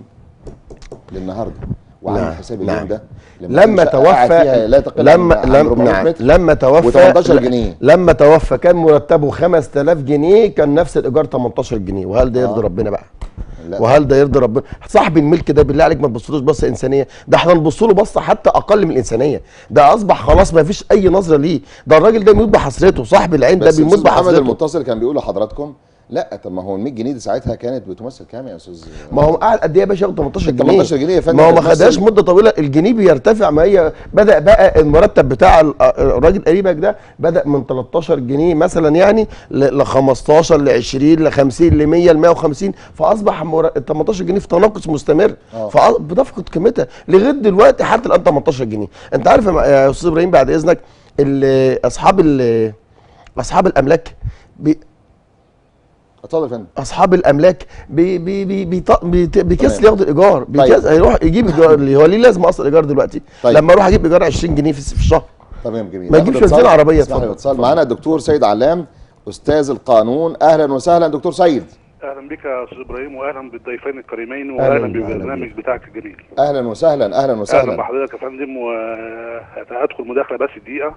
للنهارده وعامل نعم. حساب نعم. اليوم ده لما كنت قاعد فيها توفى لا تقل لما عن لما 400 نعم متر لما توفى و18 جنيه لما توفى كان مرتبه 5000 جنيه كان نفس الايجار 18 جنيه وهل ده يرضي آه. ربنا بقى لا. وهل ده يرضي ربنا صاحب الملك ده بالله عليك ما تبصلوش بصه انسانيه ده احنا نبص له بصه حتى اقل من الانسانيه ده اصبح خلاص ما فيش اي نظره ليه ده الراجل ده بيموت بحسرته صاحب العين ده بس بيموت الاستاذ محمد بحسرته المتصل كان بيقول لحضراتكم لا طب ما هو ال 100 جنيه دي ساعتها كانت بتمثل كام يا استاذ ما هو قاعد قد ايه يا باشا ياخد 18 جنيه 18 جنيه يا فندم ما هو ما بتمثل- خدهاش مده طويله الجنيه بيرتفع ما هي بدا بقى المرتب بتاع ال- الراجل قريبك ده بدا من 13 جنيه مثلا يعني ل 15 ل 20 ل 50 ل 100 ل 150 فاصبح مر- ال 18 جنيه في تناقص مستمر آه. فبتفقد قيمتها لغايه دلوقتي حتى الان 18 جنيه انت عارف يا م- يا استاذ ابراهيم بعد اذنك ال- اصحاب ال- اصحاب الاملاك بي اتفضل يا فندم اصحاب الاملاك بي بي بي بيط- بيت- بيكسل تمام. ياخد الايجار بيكسل هيروح يجيب ايجار اللي هو ليه لازم اصلا ايجار دلوقتي طيب. لما اروح اجيب ايجار 20 جنيه في في الشهر تمام جميل ما ناخد يجيبش اتصال. بنزين عربية، اسمح لي اتفضل. اتصال معانا الدكتور سيد علام استاذ القانون اهلا وسهلا دكتور سيد اهلا بك يا استاذ ابراهيم واهلا بالضيفين الكريمين أهلاً واهلا أهلاً بالبرنامج بيك. بتاعك الجميل اهلا وسهلا اهلا اهلا وسهلا بحضرتك يا فندم وهدخل مداخله بس دقيقه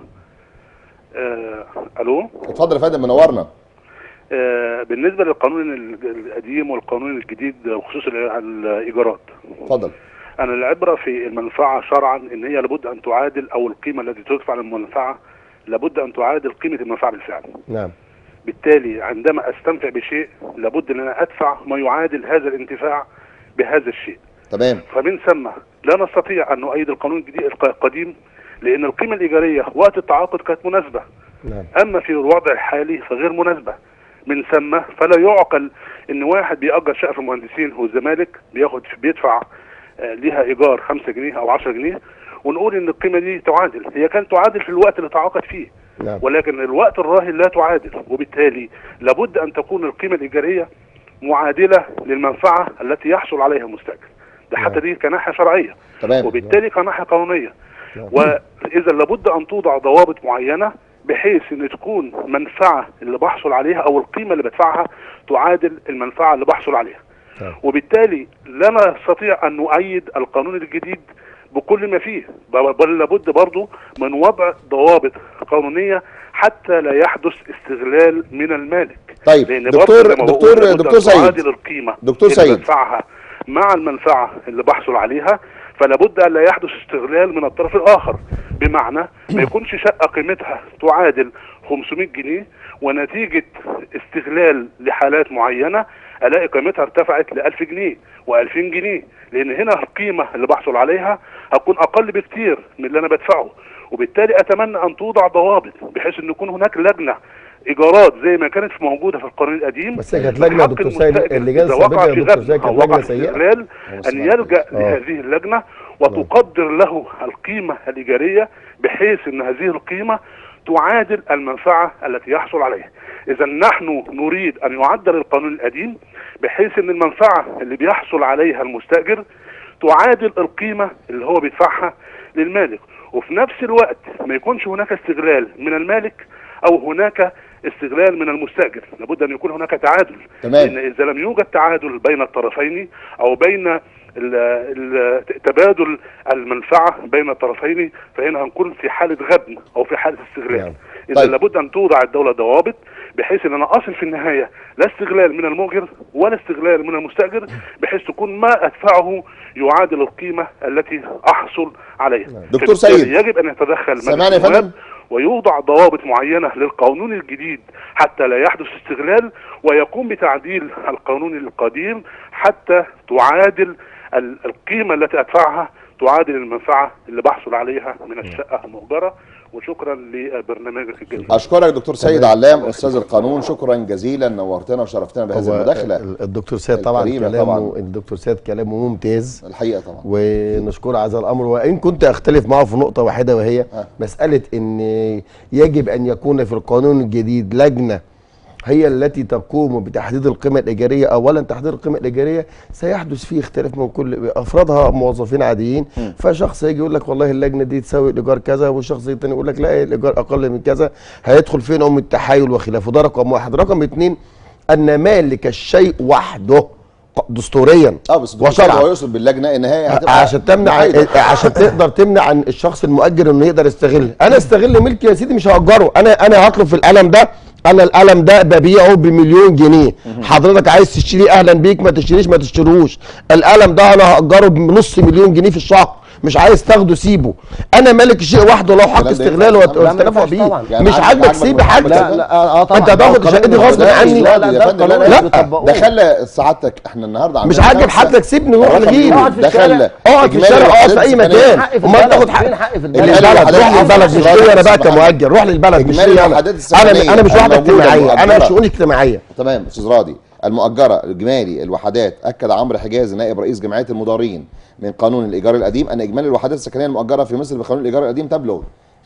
آه، الو اتفضل يا فندم منورنا آه، بالنسبه للقانون ال- القديم والقانون الجديد وخصوصا الايجارات اتفضل انا العبره في المنفعه شرعا ان هي لابد ان تعادل او القيمه التي تدفع للمنفعه لابد ان تعادل قيمه المنفعه بالفعل نعم بالتالي عندما استنفع بشيء لابد ان انا ادفع ما يعادل هذا الانتفاع بهذا الشيء تمام فمن ثم لا نستطيع ان نؤيد القانون الجديد الق- القديم لان القيمه الايجاريه وقت التعاقد كانت مناسبه نعم اما في الوضع الحالي فغير مناسبه من ثم فلا يعقل ان واحد بيأجر شقه في المهندسين والزمالك بياخد بيدفع آه، ليها ايجار 5 جنيه او 10 جنيه ونقول ان القيمه دي تعادل هي كانت تعادل في الوقت اللي تعاقد فيه نعم ولكن الوقت الراهن لا تعادل وبالتالي لابد ان تكون القيمه الايجاريه معادله للمنفعه التي يحصل عليها المستاجر ده حتى دي كناحيه شرعيه تمام وبالتالي كناحيه قانونيه نعم. واذا لابد ان توضع ضوابط معينه بحيث ان تكون منفعه اللي بحصل عليها او القيمه اللي بدفعها تعادل المنفعه اللي بحصل عليها نعم. وبالتالي لا نستطيع ان نؤيد القانون الجديد بكل ما فيه بل بل لابد برضه من وضع ضوابط قانونيه حتى لا يحدث استغلال من المالك طيب لان دكتور برضه زي ما بقول دكتور لابد دكتور أن سيد تعادل القيمه دكتور اللي سيد. بدفعها مع المنفعه اللي بحصل عليها فلا بد ان لا يحدث استغلال من الطرف الاخر بمعنى ما يكونش شقه قيمتها تعادل 500 جنيه ونتيجه استغلال لحالات معينه الاقي قيمتها ارتفعت ل 1000 جنيه و2000 جنيه لان هنا القيمه اللي بحصل عليها هتكون اقل بكتير من اللي انا بدفعه وبالتالي اتمنى ان توضع ضوابط بحيث ان يكون هناك لجنه ايجارات زي ما كانت موجوده في القانون القديم بس هي كانت لجنه يا بحق دكتور سيد المستأجر اللجان إذا وقع السابقه يا في دكتور غبن سيد أو كانت وقع لجنه في سيئه استغلال هو ان سمعت. يلجا آه. لهذه اللجنه وتقدر له القيمه الايجاريه بحيث ان هذه القيمه تعادل المنفعه التي يحصل عليها. اذا نحن نريد ان يعدل القانون القديم بحيث ان المنفعه اللي بيحصل عليها المستاجر تعادل القيمه اللي هو بيدفعها للمالك وفي نفس الوقت ما يكونش هناك استغلال من المالك او هناك استغلال من المستاجر لابد ان يكون هناك تعادل تمام. لان اذا لم يوجد تعادل بين الطرفين او بين ال- ال- تبادل المنفعه بين الطرفين فهنا هنكون في حاله غبن او في حاله استغلال نعم. اذا طيب. لابد ان توضع الدوله ضوابط بحيث ان انا اصل في النهايه لا استغلال من المؤجر ولا استغلال من المستاجر بحيث تكون ما ادفعه يعادل القيمه التي احصل عليها دكتور فبالتالي سيد. يجب ان يتدخل مجلس سامعني يا النواب فندم؟ ويوضع ضوابط معينه للقانون الجديد حتى لا يحدث استغلال ويقوم بتعديل القانون القديم حتى تعادل ال- القيمه التي ادفعها تعادل المنفعه اللي بحصل عليها من الشقه المؤجره وشكرا لبرنامجك الجميل اشكرك دكتور سيد علام استاذ القانون شكرا جزيلا نورتنا وشرفتنا بهذه هو المداخله ال- الدكتور سيد طبعا الكريمة كلامه طبعاً. الدكتور سيد كلامه ممتاز الحقيقه طبعا ونشكر على هذا الامر وان كنت اختلف معه في نقطه واحده وهي آه. مساله ان يجب ان يكون في القانون الجديد لجنه هي التي تقوم بتحديد القيمه الايجاريه اولا تحديد القيمه الايجاريه سيحدث فيه اختلاف من كل افرادها موظفين عاديين فشخص يجي يقول لك والله اللجنه دي تساوي الايجار كذا والشخص الثاني يقول لك لا الايجار اقل من كذا هيدخل فين ام التحايل وخلافه ده رقم واحد رقم اثنين ان مالك الشيء وحده دستوريا اه بس الدكتور سيد وشرعا هو يقصد باللجنه ان هي هتبقى عشان تمنع محايدة. عشان تقدر تمنع عن الشخص المؤجر انه يقدر يستغل انا استغل ملكي يا سيدي مش هاجره انا انا هطلب في القلم ده انا القلم ده ببيعه بمليون جنيه حضرتك عايز تشتريه اهلا بيك ما تشتريش ما تشتروش القلم ده انا هاجره بنص مليون جنيه في الشهر مش عايز تاخده سيبه انا مالك شيء وحده لو حق الكلام ده استغلال ينفع؟ وت- لا، ما والتنافع ينفعش بيه طبعاً. يعني مش عاجبك- عاجبك عاجبك سيب محمد حاجتك سلام؟ لا اه طبعا أنت هتاخد ده شقتي القانون غصب ده- عني؟ لا لا يا ده فندم، لا القانون لا اللي لا بيطبقوه. ده خلى سعادتك احنا النهارده عندنا مش عاجب خمسة. حضرتك سيبني روح رقم نجيب يقول ده خلى اقعد في إجمالي الشارع اقعد في الوحدات اي السكنية. مكان حق في امال البلد. تاخد حق فين حق في البلد؟ إجمالي للبلد الوحدات روح للبلد مش السكنية. ليا انا بقى سبحان كمؤجر روح للبلد مش إجمالي ليا انا الوحدات انا السكنية انا مش واحده الموجودة اجتماعيه انا مؤجرة. مش شؤون اجتماعيه تمام استاذ راضي المؤجره اجمالي الوحدات اكد عمرو حجازي نائب رئيس جمعيه المدارين من قانون الايجار القديم ان اجمالي الوحدات السكنيه المؤجره في مصر بقانون الايجار القديم تبلغ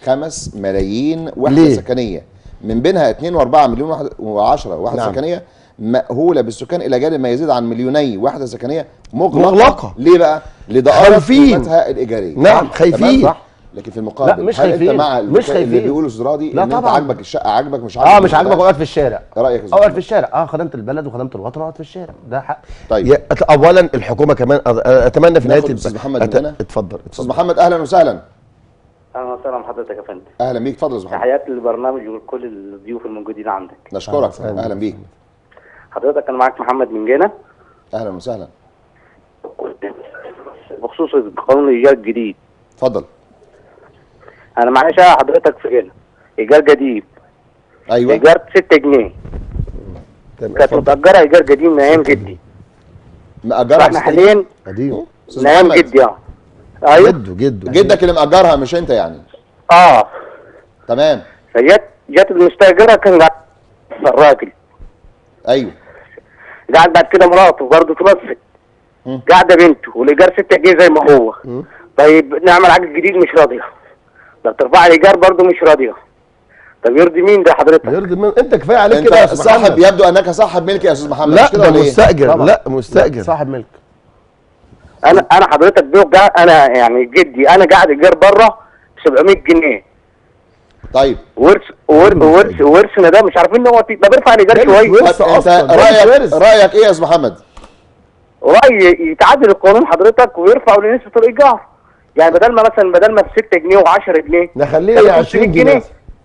5 ملايين وحده ليه؟ سكنيه من بينها 2.4 مليون وحده و10 وحده نعم. سكنيه مأهوله بالسكان الى جانب ما يزيد عن مليوني وحده سكنيه مغلقه, مغلقة. ليه بقى؟ لضآلة خايفين. قيمتها الايجاريه نعم، صح؟ خايفين. تمام؟ لكن في المقابل لا، مش هل خايفين. انت مع مش البكاء اللي خايفين. بيقوله استاذ راضي لا ان انت طبعاً. عاجبك الشقه عاجبك مش عاجبك اه مش عاجبك اقعد في الشارع إيه رايك يا أستاذ اقعد محمد؟ في الشارع اه خدمت البلد وخدمت الوطن اقعد في الشارع ده حق طيب يا- أت- اولا الحكومه كمان أ- اتمنى في نهايه ناخد الب- أستاذ محمد أت- من هنا. اتفضل استاذ محمد اهلا وسهلا اهلا وسهلا بحضرتك يا فندم اهلا بيك اتفضل يا استاذ محمد تحياتي للبرنامج ولكل الضيوف الموجودين عندك نشكرك أهلاً. اهلا بيك حضرتك انا معاك محمد من جنة اهلا وسهلا بخصوص قانون الايجار الجديد اتفضل انا معايا شقه حضرتك في جنة ايجار جديد ايوه ايجار 6 جنيه تمام، كانت اتفضل. متاجره ايجار جديد من ايام جدي مأجرها احنا بست- حاليا قديم أستاذ من ايام محمد. جدي اه ايوه جده جده جدك اللي مأجرها مش انت يعني اه تمام فجت جت المستاجره كان قاعد الراجل ايوه قاعد بعد كده مراته برضه توفت مم. قاعده بنته والايجار 6 جنيه زي ما هو مم. طيب نعمل عقد جديد مش راضيه طب ترفع الايجار برضه مش راضيه طب يرضي مين ده حضرتك؟ يرضي من انت كفايه عليك انت كده يا استاذ صاحب محمد يبدو انك صاحب ملك يا استاذ محمد لا مش كده ده ولا ايه؟ مستاجر طبعاً. لا مستاجر صاحب ملك انا انا حضرتك بيوجع انا يعني جدي انا قاعد ايجار بره ب 700 جنيه طيب ورث ورث ورث ورثنا ده مش عارفين ان هو ده بيرفع الايجار ده مش شويه ورث. طب انت أصلاً، ده مش رايك ورث. رايك ايه يا استاذ محمد؟ رايي يتعدل القانون حضرتك ويرفعوا لنسبه الايجار يعني بدل ما مثلا بدل ما ب 6 جنيه و10 جنيه نخليه كان 20 500 جنيه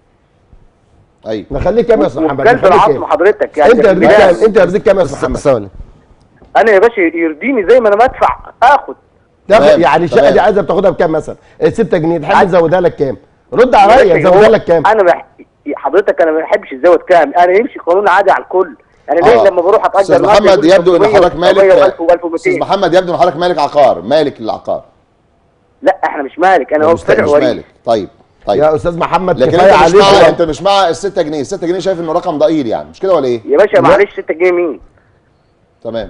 ايوه نخليه كام يا استاذ محمد وكلب نخليه العظم كام حضرتك يعني انت في يرضيك البداية كام انت يرضيك كام يا استاذ محمد ثواني انا يا باشا يرضيني زي ما انا بدفع اخد تاخد تمام، يعني الشقه تمام. دي عايزه بتاخدها بكام مثلا 6 جنيه تحب عايز- نزودها لك كام رد يا عليا باشا نزودها هو- لك كام انا بح... حضرتك انا ما بحبش الزود كام انا يمشي قانون عادي على الكل يعني ليه آه. لما بروح اتاجر استاذ نهار محمد يقول يبدو ان 500 حضرتك مالك و1000 استاذ و1200 محمد يبدو ان حضرتك مالك عقار مالك للعقار لا احنا مش مالك انا هو مش فرع مش وريث مالك طيب طيب يا استاذ محمد لكن كفايه انت مش عليك مع يا- انت مش مع ال 6 جنيه، ال 6 جنيه شايف انه رقم ضئيل يعني مش كده ولا ايه؟ يا باشا لا. معلش 6 جنيه مين؟ تمام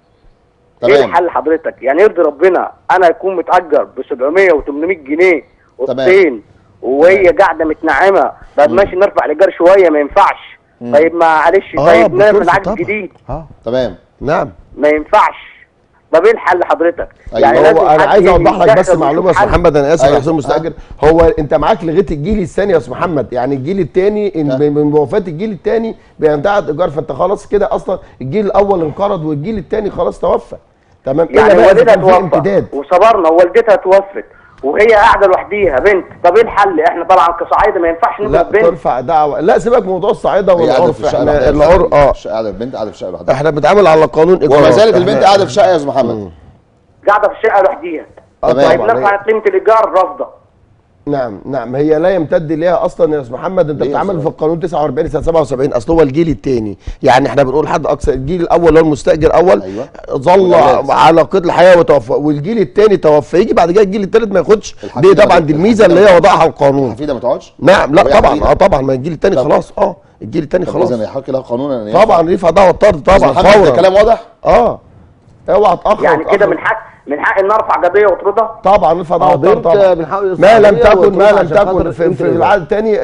ايه تمام الحل حضرتك؟ يعني يرضي ربنا انا اكون متاجر ب 700 و800 جنيه اوضتين وهي قاعده متنعمه طب ماشي نرفع الايجار شويه ما ينفعش طيب معلش آه، طيب نعمل بترفض عقد طبعا. جديد اه تمام نعم ما ينفعش طب ايه الحل حضرتك؟ أيوة. لازم هو انا حد عايز اوضح لك يتدخل بس معلومه يا ويشوف استاذ حل. محمد انا اسف أيوة. يا حسين مستاجر هو انت معاك لغايه الجيل الثاني يا استاذ محمد يعني الجيل الثاني آه. من وفاه الجيل الثاني بينتهي ايجار فانت خلاص كده اصلا الجيل الاول انقرض والجيل الثاني خلاص توفى تمام الا يعني بقى اذا والدها كان في توفى امتداد وصبرنا ووالدتها توفت وهي قاعده لوحديها بنت طب ايه الحل احنا طبعا كصعايده ما ينفعش لا نضرب بنت ترفع دعوه لا سيبك من موضوع الصعيده هي قاعده في والعرف الشقه احنا لوحدها. العرف اه الشقة قاعده البنت قاعده في الشقه لوحدها احنا بنتعامل على قانون وما إيجارات. زالت إحنا- البنت قاعده في الشقه يا استاذ محمد قاعده في الشقه لوحديها آه تمام. طيب طبعا نرفع هي- قيمه الايجار رافضه نعم نعم هي لا يمتد ليها اصلا يا استاذ محمد انت ليه يا بتتعامل أستاذ؟ في القانون 49 سنه 77 اصل هو الجيل الثاني يعني احنا بنقول حد اقصى الجيل الاول اللي هو المستاجر اول أيوة. ظل والأولاد. على قيد الحياه وتوفى والجيل الثاني توفى يجي بعد كده الجيل الثالث ما ياخدش دي الحفيدة طبعا ما- دي الميزه اللي الحفيدة هي ما- وضعها القانون الحفيده ما تقعدش نعم لا وهي طبعا حفيدة؟ اه طبعا ما الجيل الثاني طب. خلاص اه الجيل الثاني خلاص اذا يحق له قانونا ان ينفع. طبعا رفع دعوه طرد أستاذ طبعا محمد ده فورا كلام واضح اه اوعى تاخر يعني كده من حق من حق ان ارفع قضيه واطردها طبعا رفع دعوه طرد بنت طبعا بنحاول ما لم يصنع تكن ما وتروح لم عشان خاطر تكن في, قيمة في الإيجار. العقد الثاني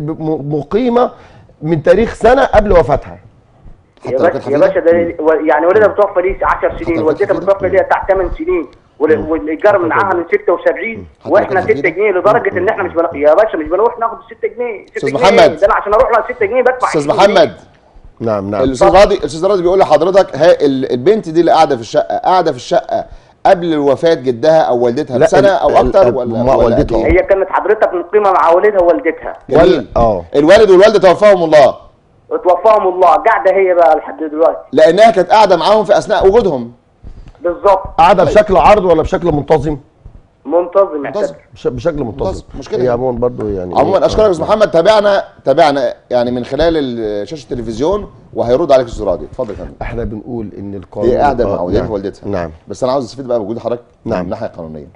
مقيمه من تاريخ سنه قبل وفاتها حتى يا لو كانت باشا يا حفيدة؟ باشا ده و- يعني والدها متوفى ليه 10 حتى سنين لو والدتها كانت متوفى ليها بتاع 8 سنين وال- والايجار من معاها من 76 حتى لو واحنا كانت 6 حفيدة؟ جنيه لدرجه ان احنا مش بنق... يا باشا مش بنروح ناخد 6 جنيه 6 أستاذ جنيه محمد. ده انا عشان اروح له 6 جنيه بدفع استاذ 20 جنيه. محمد نعم نعم الاستاذ راضي الاستاذ راضي بيقول لحضرتك ها ال- البنت دي اللي قاعده في الشقه قاعده في الشقه قبل وفاه جدها او والدتها لا، بسنه ال- او ال- اكتر ال- ولا مع ولا والدتها. قد إيه؟ هي كانت حضرتك مقيمه مع والدها ووالدتها جميل وال- اه الوالد والوالده توفاهم الله توفاهم الله قاعده هي بقى لحد دلوقتي لانها كانت قاعده معاهم في اثناء وجودهم بالظبط قاعده بشكل عرض ولا بشكل منتظم؟ منتظم منتظم. يعتبر بش- بشكل منتظم منتظم. مشكلة هي دي. عموما برضو يعني عموما إيه، اشكرك يا آه. استاذ محمد تابعنا تابعنا يعني من خلال ال- شاشه التلفزيون وهيرد عليك الاستاذ راضي اتفضل يا فندم احنا بنقول ان القانون هي قاعده آه، مع والدتها نعم. ووالدتها نعم بس انا عاوز استفيد بقى بوجود حضرتك من نعم. الناحيه القانونيه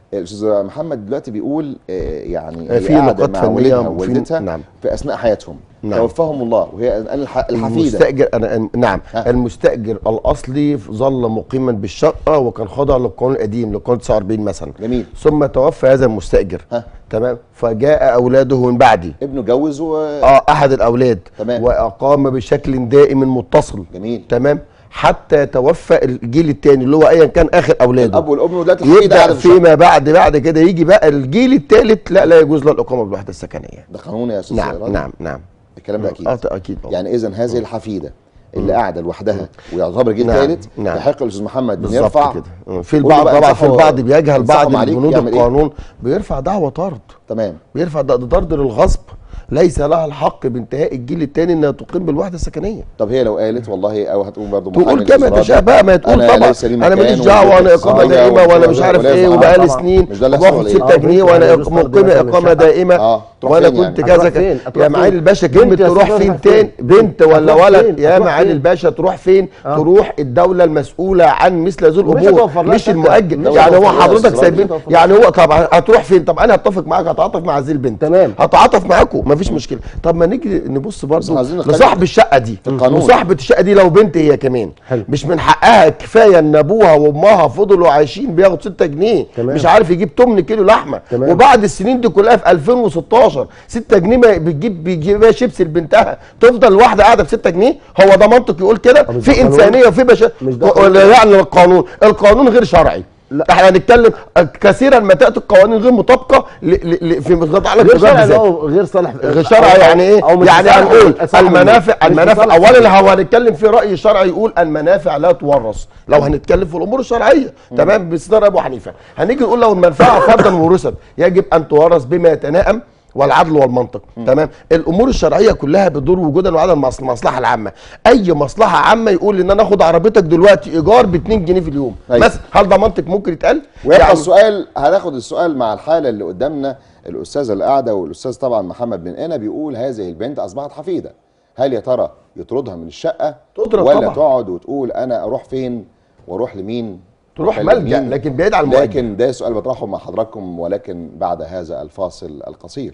الاستاذ محمد دلوقتي بيقول آه، يعني آه، هي في قاعدة نقاط مع فنية والدها وفي- ووالدتها نعم. في اثناء حياتهم نعم. توفاهم الله وهي الآن الح- الحفيده المستاجر انا نعم ها. المستاجر الاصلي ظل مقيما بالشقه وكان خاضع للقانون القديم لقانون 49 مثلا جميل ثم توفى هذا المستاجر ها. تمام فجاء اولاده من بعدي ابنه جوز و اه احد الاولاد تمام. واقام بشكل دائم متصل جميل تمام حتى توفى الجيل الثاني اللي هو ايا كان اخر اولاده الاب والام ودلوقتي الحفيده يبدا قاعده في الشقة. فيما بعد بعد كده يجي بقى الجيل الثالث لا لا يجوز له الاقامه بالوحده السكنيه ده قانون يا استاذ نعم راضي؟ نعم نعم الكلام ده اكيد اه اكيد آه. يعني اذا هذه الحفيده اللي قاعده لوحدها ويعتبر جيل نعم، ثالث نعم. يحق الاستاذ محمد ان بالظبط يرفع كده آه، في قول له البعض بقى طبعا في انصحه- البعض بيجهل بعض انصحهم عليك بنود يعمل إيه؟ القانون بيرفع دعوه طرد تمام بيرفع ده ده طرد للغصب ليس لها الحق بانتهاء الجيل الثاني انها تقيم بالوحده السكنيه طب هي لو قالت والله او هتقول برضه تقول كما تشاء بقى ما تقول أنا طبعا ليس لي انا مكان ماليش دعوه وانا وبيت اقامه صغيرة دائمه وانا مش وكذا عارف ولازم ايه أعرف وبقالي طبعا. سنين مش ده اللي يحصل وباخد ولا 6 إيه؟ جنيه آه، وانا بنت يجوز طرد مقيم مثلا اقامه الشقة. دائمه اه تروح وانا فين يعني؟ كنت هتروح كذا فين؟ كذا هتروح يا معالي فين؟ الباشا بنت كلمه يا تروح أستاذ فين هتروح تاني فين؟ بنت ولا هتروح ولد فين؟ يا هتروح معالي فين؟ الباشا تروح فين آه. تروح الدوله المسؤوله عن مثل هذه مش الامور هتوفر لها مش شقة. المؤجل مش يعني هو هتوفر لها حضرتك استيراد. سايبين مش هتوفر يعني هو طبعا هتروح فين طب انا هتفق معاك هتعاطف مع هذه البنت تمام. هتعاطف معاكم مفيش مشكله طب ما نيجي نبص احنا برضه عايزين نخلي- لصاحب الشقه دي في القانون. وصاحبه الشقه دي لو بنت هي كمان حلو. مش من حقها كفايه ان ابوها وامها فضلوا عايشين بياخد 6 جنيه تمام. مش عارف يجيب 8 كيلو لحمه تمام. وبعد السنين دي كلها في 2016 6 جنيه ما بتجيب بيجيب بيها شيبسي لبنتها تفضل واحده قاعده ب 6 جنيه هو ده منطق يقول كده طب مش ده في قانون؟ انسانيه وفي بشر مش ده ولا يعني القانون القانون غير شرعي لا. احنا هنتكلم كثيرا ما تاتي القوانين غير مطابقه ل- ل- ل- في متعلق غير بالباب شرعي بالذات. أو غير صالح غير شرعي يعني ايه؟ أو مش يعني صالح- هنقول صالح المنافع مش المنافع صالح اولا هو هنتكلم في راي الشرعي يقول المنافع لا تورث لو هنتكلم في الامور الشرعيه تمام باستثناء ابو حنيفه هنيجي نقول لو المنفعه فرضا ورثت يجب ان تورث بما يتنائم والعدل والمنطق تمام الامور الشرعيه كلها بتدور وجودا وعدم مصل- المصلحه العامه اي مصلحه عامه يقول ان انا اخد عربيتك دلوقتي ايجار ب 2 جنيه في اليوم أيوة. بس هل ده منطق ممكن يتقال ويبقى يعني السؤال هناخد السؤال مع الحاله اللي قدامنا الاستاذه اللي قاعده والاستاذ طبعا محمد بن انا بيقول هذه البنت اصبحت حفيده هل يا ترى يطردها من الشقه تطرد ولا طبعا. تقعد وتقول انا اروح فين واروح لمين تروح وأكلم ملجأ، مين؟ لكن بعيد عن المؤجل. لكن ده سؤال بطرحه مع حضراتكم ولكن بعد هذا الفاصل القصير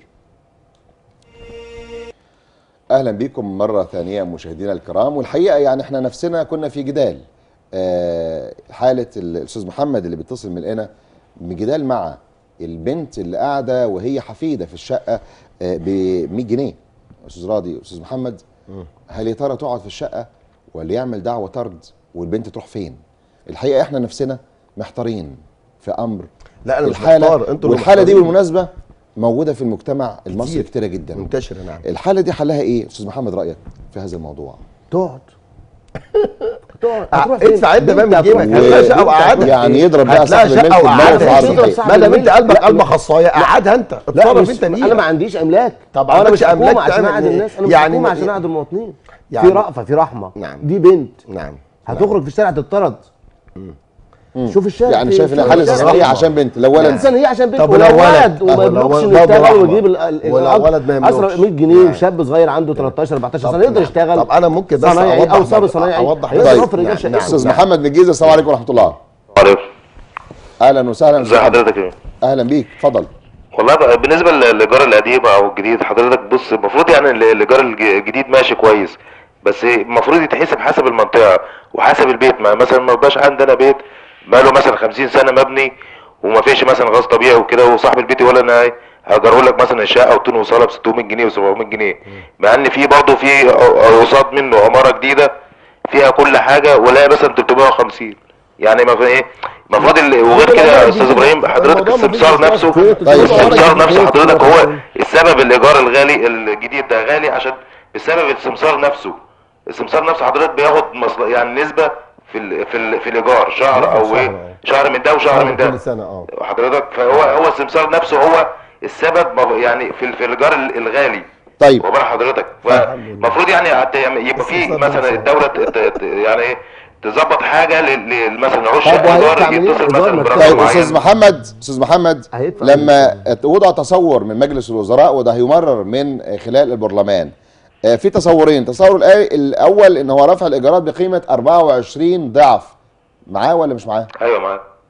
اهلا بكم مره ثانيه مشاهدينا الكرام والحقيقه يعني احنا نفسنا كنا في جدال آه، حاله الاستاذ محمد اللي بيتصل من هنا جدال مع البنت اللي قاعده وهي حفيده في الشقه ب 100 جنيه استاذ راضي استاذ محمد هل يا ترى تقعد في الشقه ولا يعمل دعوه طرد والبنت تروح فين الحقيقه احنا نفسنا محتارين في امر لا انا مش الحاله محتار انتوا اللي والحاله دي محتارين. بالمناسبه موجوده في المجتمع المصري كتير. كتيره جدا منتشره نعم الحاله دي حلها ايه استاذ محمد رايك في هذا الموضوع تقعد تقعد هتروح فين؟ ادفع انت بقى من بنت جيبك هتروح هتلاقي فين؟ شقه بنت وقعدها هتروح يعني فين؟ يضرب بقى هتلاقي صاحب شقه الملك المال وقعدها في عرض ما صاحب دام الملك. انت قلبك لا، قلب لا. خصايه قعدها انت لا اتصرف مش انت ليه انا ما عنديش املاك طب انا عندكش مش حكومه أملاك عشان تعمل اقعد إيه؟ الناس انا مش يعني حكومه ما- عشان اقعد المواطنين يعني- في رأفه في رحمه نعم. دي بنت نعم هتخرج في الشارع تتطرد شوف الشارع يعني في- شايف ان شوف حل الشارع. استثنائي عشان بنت لو ولد انسان هي عشان بنت طب ولو ولو ولد؟ ولد وما أهو لو يملكش ولد انه برضه يشتغل رحمة. ويجيب ال- ال- ولو الأجر. ولد ما يملكش. أسرع 100 جنيه نعم. وشاب صغير عنده 13 14 سنه طب يقدر نعم. يشتغل طب انا ممكن بس صنايعي اوضح او صبي حاجة. صنايعي اوضح هيقدر حاجة. يوفر رجال نعم، شقته. نعم. استاذ محمد من الجيزه السلام عليكم ورحمه الله عليكم اهلا وسهلا ازي حضرتك ايه اهلا بيك اتفضل والله بقى بالنسبه للايجار القديم او الجديد حضرتك بص المفروض يعني ال- الايجار الج- الجديد ماشي كويس بس المفروض يتحسب حسب المنطقه وحسب البيت ما مثلا ما يبقاش عندنا بيت بقاله مثلا 50 سنه مبني وما فيش مثلا غاز طبيعي وكده وصاحب البيت يقول انا ايه هاجره لك مثلا الشقه وطين وصاله ب 600 جنيه و700 جنيه مع ان في برضه في قصاد منه عماره جديده فيها كل حاجه ولا مثلا 350 يعني ما في ايه المفروض ال- وغير كده يا استاذ ابراهيم حضرتك الموضوع مفيش السمسار إصلاح. نفسه طيب. السمسار نفسه حضرتك هو السبب الايجار الغالي الجديد ده غالي عشان بسبب السمسار نفسه السمسار نفسه حضرتك بياخد مصل... يعني نسبه في ال... في ال... في الايجار شهر او ايه شهر من ده وشهر من كل ده سنه اه حضرتك فهو هو السمسار نفسه هو السبب ما- يعني في ال- في الايجار ال- الغالي طيب وبال حضرتك المفروض يعني هت- يبقى في مثلا الدوله ت- ت- ت- يعني ايه تظبط حاجه لل- لل- مثلا عش طب وهيدفع ايجار منين يتصل إيجار مثلا مكتبي؟ برقم طيب استاذ معين محمد استاذ محمد هيدفع لما وضع تصور من مجلس الوزراء وده هيمرر من خلال البرلمان آه، في تصورين التصور الآ- الاول ان هو رفع الايجارات بقيمه 24 ضعف معاه ولا مش معاه ايوه معاك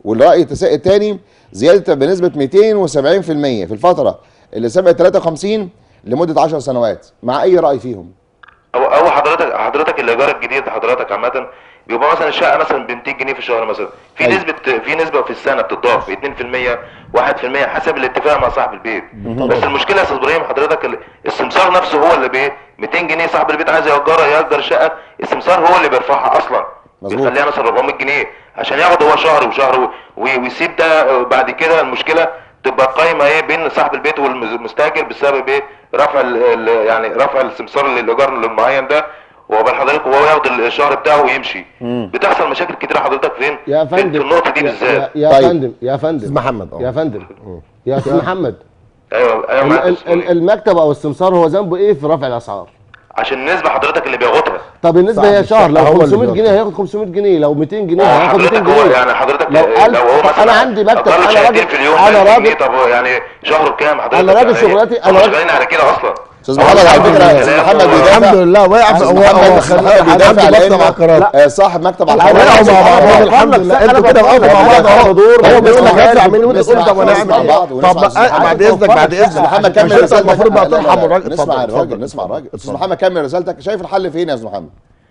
والراي التسا- الثاني زياده بنسبه 270% في الفتره اللي سبقت 53 لمده 10 سنوات مع اي راي فيهم او او حضرتك حضرتك الايجار الجديد حضرتك عامه بيبقى مثلا الشقه مثلا ب 200 جنيه في الشهر مثلا في أيوة. نسبه في نسبه في السنه بتضاف 2% 1% حسب الاتفاق مع صاحب البيت بس المشكله يا استاذ ابراهيم حضرتك ال- السمسار نفسه هو اللي بيه 200 جنيه صاحب البيت عايز يأجرها يأجر شقه السمسار هو اللي بيرفعها اصلا مظبوط. بيخليها مثلا 400 جنيه عشان ياخد هو شهر وشهر و- وي- ويسيب ده آه، بعد كده المشكله تبقى قايمه ايه بين صاحب البيت والمستاجر بسبب ايه رفع ال ال يعني رفع السمسار للايجار المعين ده وقبل حضرتك وهو ياخد الشهر بتاعه ويمشي بتحصل مشاكل كتير حضرتك فين يا في- في فندم النقطه دي يا- بالذات يا, يا طيب. فندم يا فندم استاذ محمد اه يا فندم يا استاذ محمد ايوه ايوه ال- معاك يا ال- أستاذ ال- إبراهيم. المكتب او السمسار هو ذنبه ايه في رفع الاسعار عشان النسبه حضرتك اللي بياخدها طب النسبه صح، هي شهر لو هو اللي 500 بياخد. جنيه هياخد 500 جنيه لو 200 جنيه هو هياخد 200 حضرتك هو جنيه يعني حضرتك لو لو, ألف- هو طب مثلا أنا عندي مكتب، أجر له أنا شقتين راجل- في اليوم أنا 1000 جنيه، راجل- طب يعني شهره كام حضرتك أنا راجل يعني شغلتي- هم أنا راجل- شغالين على كده اصلا استاذ محمد على فكره استاذ محمد الحمد بيدافع لله وقع في استاذ هو محمد هو استاذ خلي محمد بيدافع عنده على مكتب إنه- عقارات آه، صاحب مكتب عقارات وقعوا مع بعض أنا الحمد بقول لله لك- انتوا أنا كده بقول لك وقعوا مع بعض أنا اهو بقول لك هو بيقول لك نسمع- ادفع مني وانت تقول نسمع- طب ونعمل نسمع بعض ايه ونسمع طب أستاذ محمد. بعد اذنك بعد استاذ اذنك محمد مش كمل انت رسالتك المفروض بقى لا، لا، لا، ترحم الراجل نسمع اتفضل، الراجل اتفضل، نسمع الراجل استاذ اتفضل. محمد كمل رسالتك شايف الحل فين يا استاذ محمد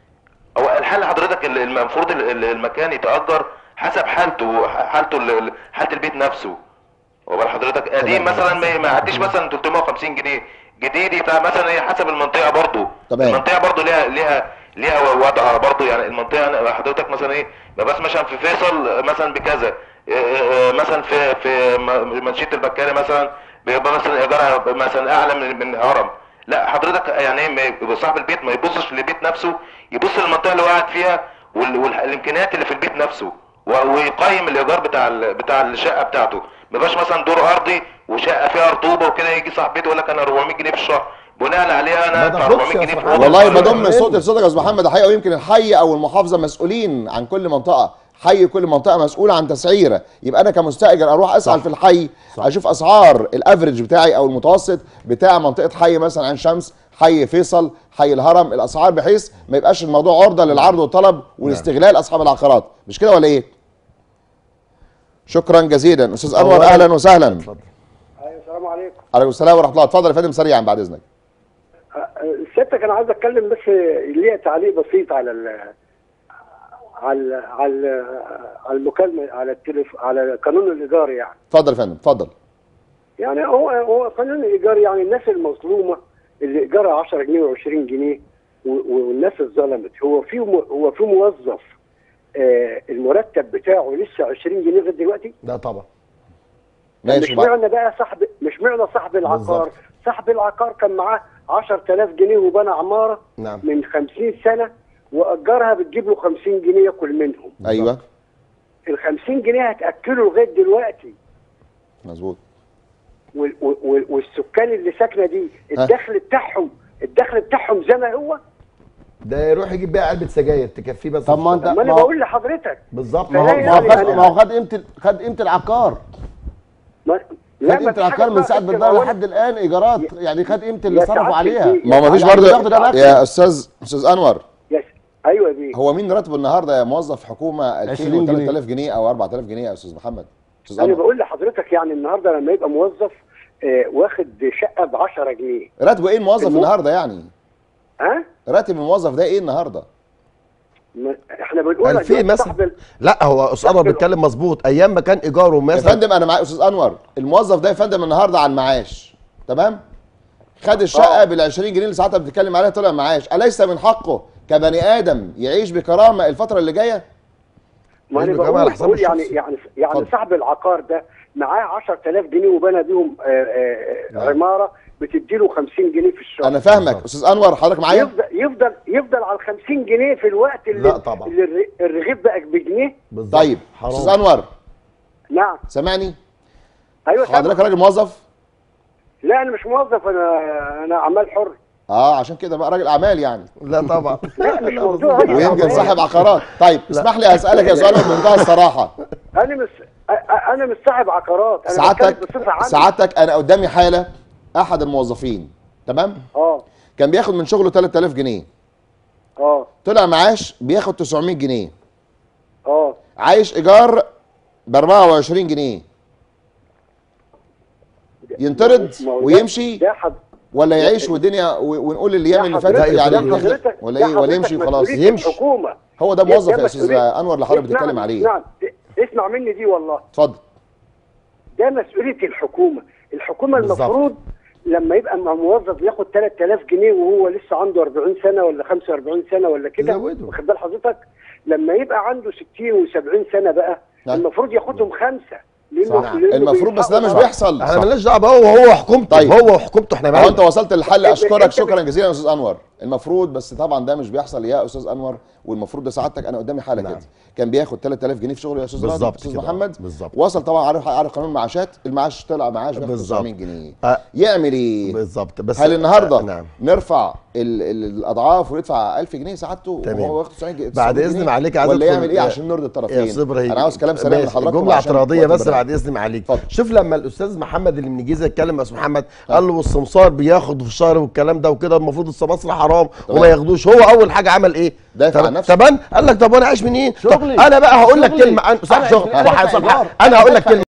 هو الحل حضرتك ال- المفروض ال- ال- المكان يتأجر حسب حالته حالته ال- ال- حالة البيت نفسه وبال حضرتك قديم مثلا ما ما يعديش مثلا 350 جنيه جديد يبقى مثلا هي حسب المنطقه برضو تمام. المنطقه برضو ليها ليها ليها وضعها برضو يعني المنطقه أنا- حضرتك مثلا ايه ما بس مثلا في فيصل مثلا بكذا إيه إيه مثلا في في م- منشيه البكاري مثلا بيبقى مثلا ايجارها مثلا اعلى من من هرم لا حضرتك يعني ايه ما يبقى صاحب البيت ما يبصش للبيت نفسه يبص للمنطقه اللي هو قاعد فيها وال- والامكانيات اللي في البيت نفسه و- ويقيم الايجار بتاع ال- بتاع الشقه بتاعته ما يبقاش مثلا دور ارضي وشقه فيها رطوبه وكده يجي صاحب بيت يقول لك انا 400 جنيه في الشهر بناء عليها انا ما ادفع تاخدش 400 يا جنيه في سبحان أوضة والله الشهر. بضم صوت لصوتك يا استاذ محمد حقيقه ويمكن الحي او المحافظه مسؤولين عن كل منطقه حي كل منطقه مسؤوله عن تسعيره يبقى انا كمستاجر اروح اسال في الحي اشوف اسعار الافريج بتاعي او المتوسط بتاع منطقه حي مثلا عين شمس حي فيصل حي الهرم الاسعار بحيث ما يبقاش الموضوع عرضه للعرض والطلب والاستغلال اصحاب العقارات مش كده ولا ايه شكرا جزيلا استاذ انور أولاً- اهلا وسهلا اتفضل. ايوه السلام عليكم عليكم السلام ورحمه الله اتفضل يا فندم سريعا بعد اذنك سيادتك انا عايز اتكلم بس ليا تعليق بسيط على ال على ال على ال على المكالمه على التليف على قانون الايجار يعني اتفضل يا فندم اتفضل يعني هو هو قانون الايجار يعني الناس المظلومه اللي ايجارها 10 جنيه و20 جنيه و- و- والناس اتظلمت هو في م- هو في موظف آه المرتب بتاعه لسه 20 جنيه لغايه دلوقتي لا طبعا مش ماشي معنى بقى صاحب مش معنى صاحب العقار بالظبط. صاحب العقار كان معاه 10000 جنيه وبنى عماره نعم من 50 سنه واجرها بتجيب له 50 جنيه ياكل منهم ايوه ال 50 جنيه هتاكله لغايه دلوقتي مظبوط وال- وال- والسكان اللي ساكنه دي ها. الدخل بتاعهم الدخل بتاعهم زي ما هو ده يروح يجيب بيها علبه سجاير تكفيه بس طب ما في انت الشهر. ما انا ما هو- بقول لحضرتك بالظبط ما هو فلا ما هو يعني خد أنا- ما هو خد قيمه خد قيمه العقار ما خد لا قيمه ما فيش حاجة العقار من اسمها ساعه قيمة ما اتبنى العقار. لحد الان ايجارات يعني خد قيمه اللي يا صرفوا سعادة عليها البيه. ما هو مفيش يعني برضه بياخدوا ده مكسب. يا استاذ استاذ انور يس ايوه دي هو مين راتبه النهارده يا موظف حكومه 2000 20 و جنيه. 3000 جنيه او 4000 جنيه يا استاذ محمد استاذ انا انور بقول لحضرتك يعني النهارده لما يبقى موظف آه واخد شقه ب 10 جنيه راتبه ايه الموظف المو- النهارده يعني ها راتب الموظف ده ايه النهارده ما- احنا بنقول لك 2000 دلوقتي مثلا صاحب ال- لا هو استاذ انور بيتكلم مظبوط ايام ما كان ايجاره يا مثلا فندم انا معايا استاذ انور الموظف ده يا فندم النهارده على المعاش تمام خد الشقه آه. بال 20 جنيه اللي ساعتها بتتكلم عليها طلع معاش اليس من حقه كبني ادم يعيش بكرامه الفتره اللي جايه ما انا يجب كمان بقول, على حساب بقول يعني الشخص. يعني يعني اتفضل. صاحب العقار ده معاه 10000 جنيه وبنى بيهم آه، آه، نعم. عماره بتدي له 50 جنيه في الشهر انا فاهمك استاذ انور حضرتك معايا يفضل يفضل يفضل على ال 50 جنيه في الوقت اللي لا طبعا. اللي الر- الرغيف بقى بجنيه بالظبط طيب حرام. استاذ انور نعم سامعني ايوه حضرتك سامع. راجل موظف لا انا مش موظف انا انا عمال حر اه عشان كده بقى راجل اعمال يعني لا طبعا لا مش موضوع راجل ويمكن أعمال. صاحب عقارات طيب اسمح لي اسالك يا سؤال بمنتهى الصراحه انا مش أ- أ- انا مش صاحب عقارات انا سعادتك بتكلم بصفه عامه سعادتك انا قدامي حاله احد الموظفين تمام اه كان بياخد من شغله 3000 جنيه اه طلع معاش بياخد 900 جنيه اه عايش ايجار ب 24 جنيه ينطرد ما هو ده- ويمشي ده حد ولا يعيش والدنيا و- ونقول الايام اللي فاتت حضرتك- يعني ده حضرتك- ولا ده ايه ولا حضرتك يمشي وخلاص مسؤولية يمشي. الحكومه هو ده ده- موظف ده يا استاذ مسؤولية- انور اللي حضرتك بتتكلم اسمعني- عليه اسمعني. اسمع مني دي والله اتفضل ده مسؤوليه الحكومه الحكومه بالظبط. المفروض لما يبقى مع موظف بياخد 3000 جنيه وهو لسه عنده 40 سنه ولا 45 سنه ولا كده تزوده. واخد بال حضرتك لما يبقى عنده 60 و70 سنه بقى نعم. المفروض ياخدهم خمسه لانه صح لأنه المفروض بس ده مش بيلحقوا بيحصل احنا صح. مالناش دعوه بقى هو هو حكومته طيب. هو وحكومته احنا هو مالنا انت وصلت للحل أنت- اشكرك أنت- شكرا جزيلا يا استاذ انور المفروض بس طبعا ده مش بيحصل يا استاذ انور والمفروض ده سعادتك انا قدامي حاله نعم. كده كان بياخد 3000 جنيه في شغله يا استاذ راضي بالظبط استاذ كده. محمد بالظبط. وصل طبعا عارف عارف قانون معاشات المعاش طلع معاش بياخد بالظبط. 900 جنيه آه. يعمل ايه بالظبط بس هل النهارده آه، نعم نرفع ال ال الاضعاف ويدفع 1000 جنيه سعادته تمام. وهو ياخد 900 جنيه بعد 900 اذن جنيه؟ معاليك عايز ولا أدخل- يعمل ايه عشان نرضي الطرفين يا استاذ ابراهيم انا عاوز كلام سريع من ماشي. حضرتك جمله عشان اعتراضيه وقت بس البرنامج. بعد اذن معاليك اتفضل. شوف لما الاستاذ محمد اللي من الجيزه اتكلم يا استاذ محمد قال له والسمسار بياخد في الشهر والكلام ده وكده المفروض السماسره حرام تمام. وما ياخدوش هو اول حاجه عمل ايه دافع طب- عن نفسه. طب أنا- قال لك طب وانا عايش منين طب شغلي. انا بقى هقول لك شغلي. كلمه عن صح أنا شغل أنا وح- بدفع صح إيجار. انا هقول لك بدفع كلمه